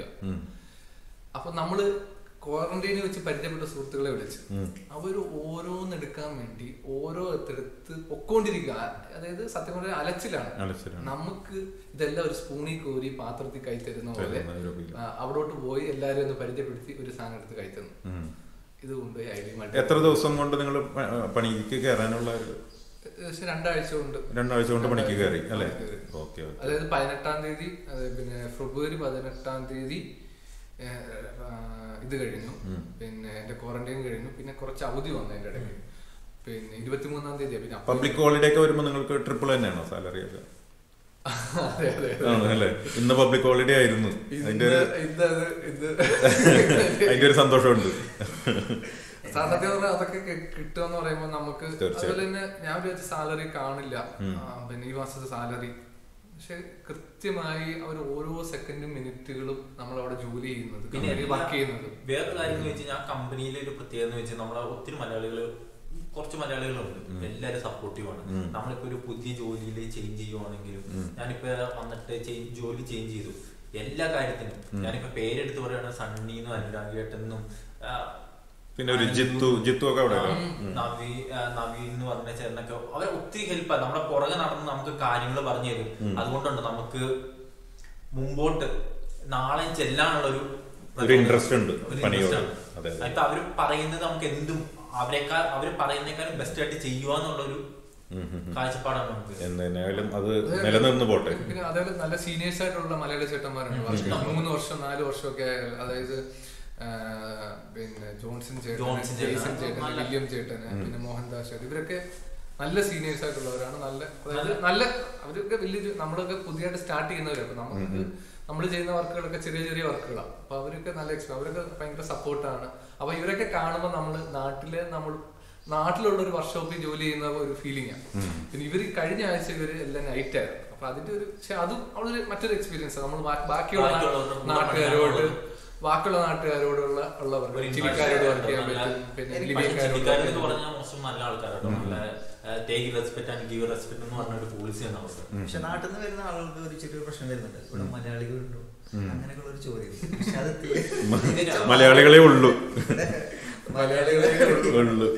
അപ്പൊ നമ്മള് ക്വാറന്റൈനിൽ വെച്ച് പരിചയപ്പെട്ട സുഹൃത്തുക്കളെ വിളിച്ച് അവര് ഓരോന്ന് എടുക്കാൻ വേണ്ടി ഓരോ എടുത്ത് പൊക്കോണ്ടിരിക്കുക അതായത് സത്യം പറഞ്ഞാൽ അലച്ചിലാണ് അലച്ചിലാണ്. നമുക്ക് ഇതെല്ലാം ഒരു സ്പൂണിൽ കോരി പാത്രത്തിൽ കൈ തരുന്ന പോലെ തരുന്ന ഒരു feel. ആ, അവിടോട്ട് പോയി എല്ലാരും ഒന്ന് പരിചയപ്പെടുത്തി ഒരു സാധനം എടുത്ത് കൈ തന്നു ഇത് കൊണ്ടുപോയി ഐ ഡി എത്ര ദിവസം കൊണ്ട് നിങ്ങൾ പണിക്ക് കയറാനുള്ള ഒരു ഏകദേശം രണ്ടാഴ്ച കൊണ്ട് രണ്ടാഴ്ച കൊണ്ട് പണിക്ക് കയറി അല്ലേ പണിക്ക് കയറി. ഓക്കെ ഓക്കെ അതായത് പതിനെട്ടാം തീയതി അതായത് പിന്നെ ഫെബ്രുവരി പതിനെട്ടാം തീയതി ഏഹ്, ആ, ഇത് കഴിഞ്ഞു പിന്നെ എന്റെ ക്വാറന്റൈൻ കഴിഞ്ഞു പിന്നെ കുറച്ച് അവധി വന്നു എന്റെ ഇടയ്ക്ക് പിന്നെ ഇരുപത്തിമൂന്നാം തീയതി പിന്നെ അപ്പോൾ- പബ്ലിക് ഹോളിഡേ ഒക്കെ വരുമ്പോൾ നിങ്ങൾക്ക് ട്രിപ്പിൾ തന്നെയാണോ സാലറി ഒക്കെ അതെ അതെ ആണ് അല്ലേ ഇന്ന് പബ്ലിക് ഹോളിഡേ ആയിരുന്നു അതിന്റെ ഇന്ന് ഒരു ഇന്നത് ഇത് അതിന്റെ ഒരു സന്തോഷമുണ്ട് സ- സത്യം പറഞ്ഞാൽ അതൊക്കെ കി- കിട്ടുമെന്ന് പറയുമ്പോൾ നമുക്ക് തീർച്ചയായും. അതുപോലെ തന്നെ ഞാൻ വിചാരിച്ച സാലറി കാണില്ല ആ, പിന്നെ ഈ മാസത്തെ സാലറി പക്ഷെ കൃത്യമായി അവർ ഓരോ സെക്കൻഡും മിനിറ്റുകളും നമ്മൾ അവിടെ ജോലി ചെയ്യുന്നത് പിന്നെ വർക്ക് ചെയ്യുന്നത് വേറെ കാര്യം എന്ന് വെച്ച് കഴിഞ്ഞാൽ ആ കമ്പനിയിലെ ഒരു പ്രത്യേകത എന്ന് വെച്ചാൽ നമ്മളെ ഒത്തിരി മലയാളികൾ കുറച്ച് മലയാളികളുണ്ട് എല്ലാവരും സപ്പോർട്ടീവ് ആണ് നമ്മളിപ്പോ ഒരു പുതിയ ജോലിയിൽ ചേഞ്ച് ചെയ്യുവാണെങ്കിലും ഞാനിപ്പോ വന്നിട്ട് change- ജോലി ചേഞ്ച് ചെയ്തു എല്ലാ കാര്യത്തിനും ഞാനിപ്പോ പേരെടുത്ത് പറയുകയാണെങ്കിൽ സണ്ണിന്നും അനുരാഗേട്ടെന്നും പിന്നെ ഒരു ജിത്തു ജിത്തു ഒക്കെ അവിടെ അല്ലേ? നവി ആ, നവീൻ എന്ന് പറഞ്ഞ ചേട്ടനൊക്കെ അവരെ ഒത്തിരി ഹെൽപ്പാണ് നമ്മുടെ പുറകെ നടന്ന് നമുക്ക് കാര്യങ്ങൾ പറഞ്ഞു തരും അതുകൊണ്ടുണ്ട് നമുക്ക് മുമ്പോട്ട് നാളെ ചെല്ലാനുള്ള ഒരു ഒരു interest ഉണ്ട് ഒരു പണിയോട്. interest ആണ്. അതെ, അതെ. ഇപ്പൊ അവര് പറയുന്നത് നമുക്ക് എന്തും അവരെക്കാൾ അവര് പറയുന്നേക്കാളും ബെസ്റ്റ് ആയിട്ട് ചെയ്യുക എന്നുള്ളൊരു കാഴ്ചപ്പാടാണ് നമുക്ക് എന്തായാലും അത് നിലനിന്ന് പോട്ടെ പിന്നെ അതേപോലെ നല്ല സീനിയേഴ്സ് ആയിട്ടുള്ള മലയാളി ചേട്ടന്മാരുണ്ട് വർഷം മൂന്ന് വർഷം നാല് വർഷം ഒക്കെ അതായത് ആ, പിന്നെ ജോൺസൺ ചേട്ടൻ ജോൺസൺ ചേട്ടൻ. ജെയ്സൺ ചേട്ടൻ നല്ല- വില്യം ചേട്ടന് പിന്നെ മോഹൻദാസ് ചേട്ടൻ ഇവരൊക്കെ നല്ല സീനിയേഴ്സ് ആയിട്ടുള്ളവരാണ് നല്ല അതായത് നല്ല അവരൊക്കെ വലിയ ജോ- നമ്മളൊക്കെ പുതിയതായിട്ട് സ്റ്റാർട്ട് ചെയ്യുന്നവരാണ് അപ്പൊ നമുക്ക് നമ്മൾ ചെയ്യുന്ന വർക്കുകളൊക്കെ ചെറിയ ചെറിയ വർക്കുകളാണ് അപ്പൊ അവരൊക്കെ നല്ല എക്സ്പീരിയൻസ് അവരൊക്കെ ഭയങ്കര സപ്പോർട്ടാണ് അപ്പൊ ഇവരൊക്കെ കാണുമ്പോൾ നമ്മൾ നാട്ടില് നമ്മൾ നാട്ടിലുള്ള ഒരു വർക്ക്ഷോപ്പിൽ ജോലി ചെയ്യുന്ന ഒരു ഫീലിംഗ് ആണ് പിന്നെ ഇവര് കഴിഞ്ഞ ആഴ്ച ഇവര് എല്ലാം നൈറ്റ് ആയിരുന്നു അപ്പൊ അതിന്റെ ഒരു പക്ഷെ അതും അതൊരു മറ്റൊരു എക്സ്പീരിയൻസ് നമ്മൾ ബാക്കിയുള്ള ബാക്കിയുള്ളവരുടെ കൂടെ നാട്ടുകാരോട് പണിയാൻ ബാക്കിയുള്ള നാട്ടുകാരോടുള്ള ഉള്ളവർക്ക് ഒരു ചിലിക്കാരോട് interaction വർക്ക് ചെയ്യാൻ നല്ല- പറ്റും പിന്നെ പക്ഷെ ലിബിയക്കാരോട് ചിലിക്കാരെന്ന് work ചെയ്യാൻ പറഞ്ഞാൽ മോശം നല്ല ആൾക്കാരാട്ടോ നല്ല take respect and give respect എന്ന് പറഞ്ഞ ഒരു പോളിസിയാണ് അവർക്ക് പക്ഷെ നാട്ടിൽ നിന്ന് വരുന്ന ആളുകൾക്ക് ഒരു ചെറിയൊരു പ്രശ്നം വരുന്നുണ്ട് ഇവിടെ മലയാളികളുണ്ടോ അങ്ങനെയൊക്കെയുള്ള ഒരു ചോദ്യം പക്ഷെ അത് തീരെ- മലയാളികളെ ഉള്ളൂ മലയാളികളെ ഉള്ളു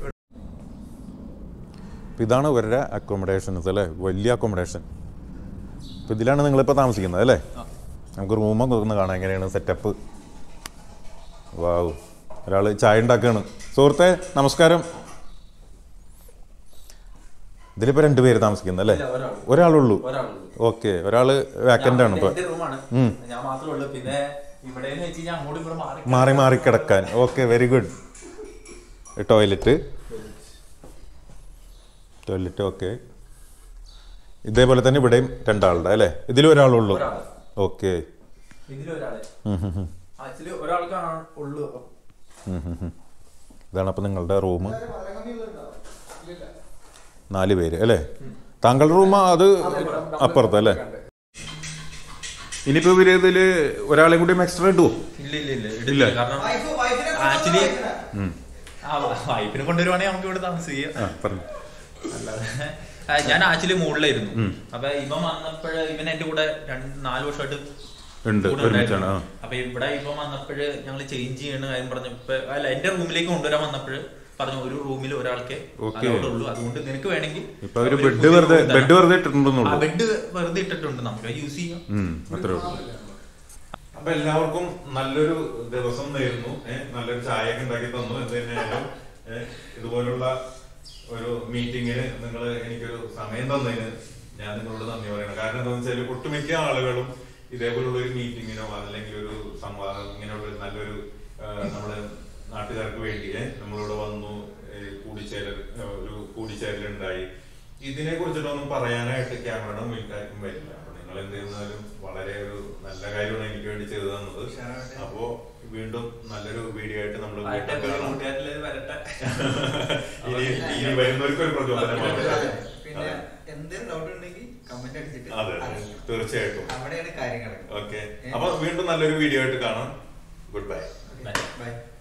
അപ്പം ഇതാണ് ഇവരുടെ അക്കോമഡേഷൻസ് അല്ലേ വലിയ അക്കോമഡേഷൻ അപ്പം ഇതിലാണ് നിങ്ങളിപ്പോൾ താമസിക്കുന്നത് അല്ലേ നമുക്ക് റൂമൊക്കെ ഒന്ന് കാണാം എങ്ങനെയാണ് സെറ്റപ്പ് വാവ് ഒരാൾ ചായ ഉണ്ടാക്കുകയാണ് സുഹൃത്തെ നമസ്കാരം ഇതിലിപ്പോൾ രണ്ട് പേര് താമസിക്കുന്നത് അല്ലേ ഇല്ല, ഒരാള്. ഒരാളുള്ളൂ ഒരാളുള്ളൂ. ഓക്കെ ഒരാൾ വാക്കൻ്റ് ആണ് ഇപ്പോൾ എന്റെ റൂമാണ് ഞാൻ മാത്രമേ ഉള്ളൂ പിന്നെ ഇവിടെ വെച്ച് കഴിഞ്ഞാൽ അങ്ങോട്ടും ഇങ്ങോട്ടും മാറി മാറി മാറി കിടക്കാൻ okay very good toilet toilet okay ഇതേപോലെ തന്നെ ഇവിടെയും രണ്ടാളുടെ അല്ലേ ഇതിലും ഒരാളുള്ളൂ ഒരാള്. ഓക്കെ ഇതിലൊരാളെ ആക്ച്വലി ഒരാൾക്ക് ഉള്ളൂ ഇതാണ് അപ്പം നിങ്ങളുടെ റൂം നാല് പേര് അല്ലേ താങ്കളുടെ റൂം അത് അപ്പുറത്ത് അല്ലേ ഇനിയിപ്പോ ഇവര് ഇതില് ഒരാളെയും കൂടി എക്സ്ട്രാ ഇടുവോ ഇല്ല ഇല്ല ഇല്ല ഇല്ല. ഇടില്ല കാരണം ആക്ച്വലി ആ വൈഫിനെ കൊണ്ടുവരുവാണെങ്കിൽ നമുക്ക് ഇവിടെ താമസിക്കാം ആ പറഞ്ഞു അല്ലാതെ ആ, ഞാൻ ആക്ച്വലി മുകളിലായിരുന്നു അപ്പൊ ഇവൻ വന്നപ്പോഴ് ഇവൻ എന്റെ കൂടെ രണ്ട് നാല് വർഷമായിട്ട് ഉണ്ട്, കൂടെ ഒരുമിച്ചാണ്, ഉണ്ടായിരുന്നു. അപ്പൊ ഇവിടെ ഇവൻ വന്നപ്പോഴ് ഞങ്ങൾ ചേഞ്ച് ചെയ്യണ കാര്യം പറഞ്ഞു ഇപ്പൊ അല്ല എന്റെ റൂമിലേക്ക് കൊണ്ടുവരാൻ വന്നപ്പോഴ് പറഞ്ഞു ഒരു റൂമിൽ ഒരാൾക്കേ Okay. allowed ഉള്ളൂ അതുകൊണ്ട് നിനക്ക് വേണമെങ്കിൽ ഇപ്പൊ അവര് ഒരു ബെഡ് പുതിയ വെറുതെ room തരാം. ബെഡ് വെറുതെ ഇട്ടിട്ടുണ്ടെന്നുള്ളൂ ആ ബെഡ് വെറുതെ ഇട്ടിട്ടുണ്ട് നമുക്ക് യൂസ് ചെയ്യാം ഉം, അത്രേ ഉള്ളൂ അപ്പൊ എല്ലാവർക്കും നല്ലൊരു ദിവസം നേരുന്നു ഏഹ് നല്ലൊരു ചായ ഒക്കെ ഉണ്ടാക്കി തന്നു എന്ത് തന്നെയായാലും ഏഹ് ഇതുപോലുള്ള ഒരു മീറ്റിങ്ങിന് നിങ്ങൾ എനിക്കൊരു സമയം തന്നതിന് ഞാൻ നിങ്ങളോട് നന്ദി പറയണം കാരണം എന്താണെന്ന് വെച്ചാൽ ഒട്ടുമിക്ക ആളുകളും ഇതേപോലുള്ള ഒരു മീറ്റിങ്ങിനോ അല്ലെങ്കിൽ ഒരു സംവാദം ഇങ്ങനെയുള്ള ഒരു നല്ലൊരു ഏഹ്, നമ്മുടെ നാട്ടുകാർക്ക് വേണ്ടി ഏഹ്, നമ്മളിവിടെ വന്നു ഏഹ്, കൂടിച്ചേരൽ ഏഹ്, ഒരു കൂടിച്ചേരലുണ്ടായി ഇതിനെ കുറിച്ചിട്ടൊന്നും പറയാനായിട്ട് ക്യാമറയുടെ മുന്നിലേക്കാർക്കും വരില്ല അപ്പൊ നിങ്ങൾ എന്ത് ചെയ്യുന്നാലും വളരെ ഒരു നല്ല കാര്യമാണ് എനിക്ക് വേണ്ടി ചെയ്തു തന്നത് അപ്പോ വീണ്ടും നല്ലൊരു വീഡിയോ ആയിട്ട് നമ്മൾ ആയിട്ട് കൂട്ടുകാരില് വരട്ടെ ഇനി ഇനി വരുന്നവർക്ക് ഒരു പ്രചോദനമാണ് പിന്നെ എന്തെങ്കിലും ഡൗട്ട് ഉണ്ടെങ്കിൽ കമന്റ് അടിച്ചിട്ട് അതെ അറിയിക്കാം. തീർച്ചയായിട്ടും അവിടെയാണ് കാര്യങ്ങൾ ഓക്കെ അപ്പൊ വീണ്ടും നല്ലൊരു വീഡിയോ ആയിട്ട് കാണാം ഗുഡ് ബൈ Bye. ബൈ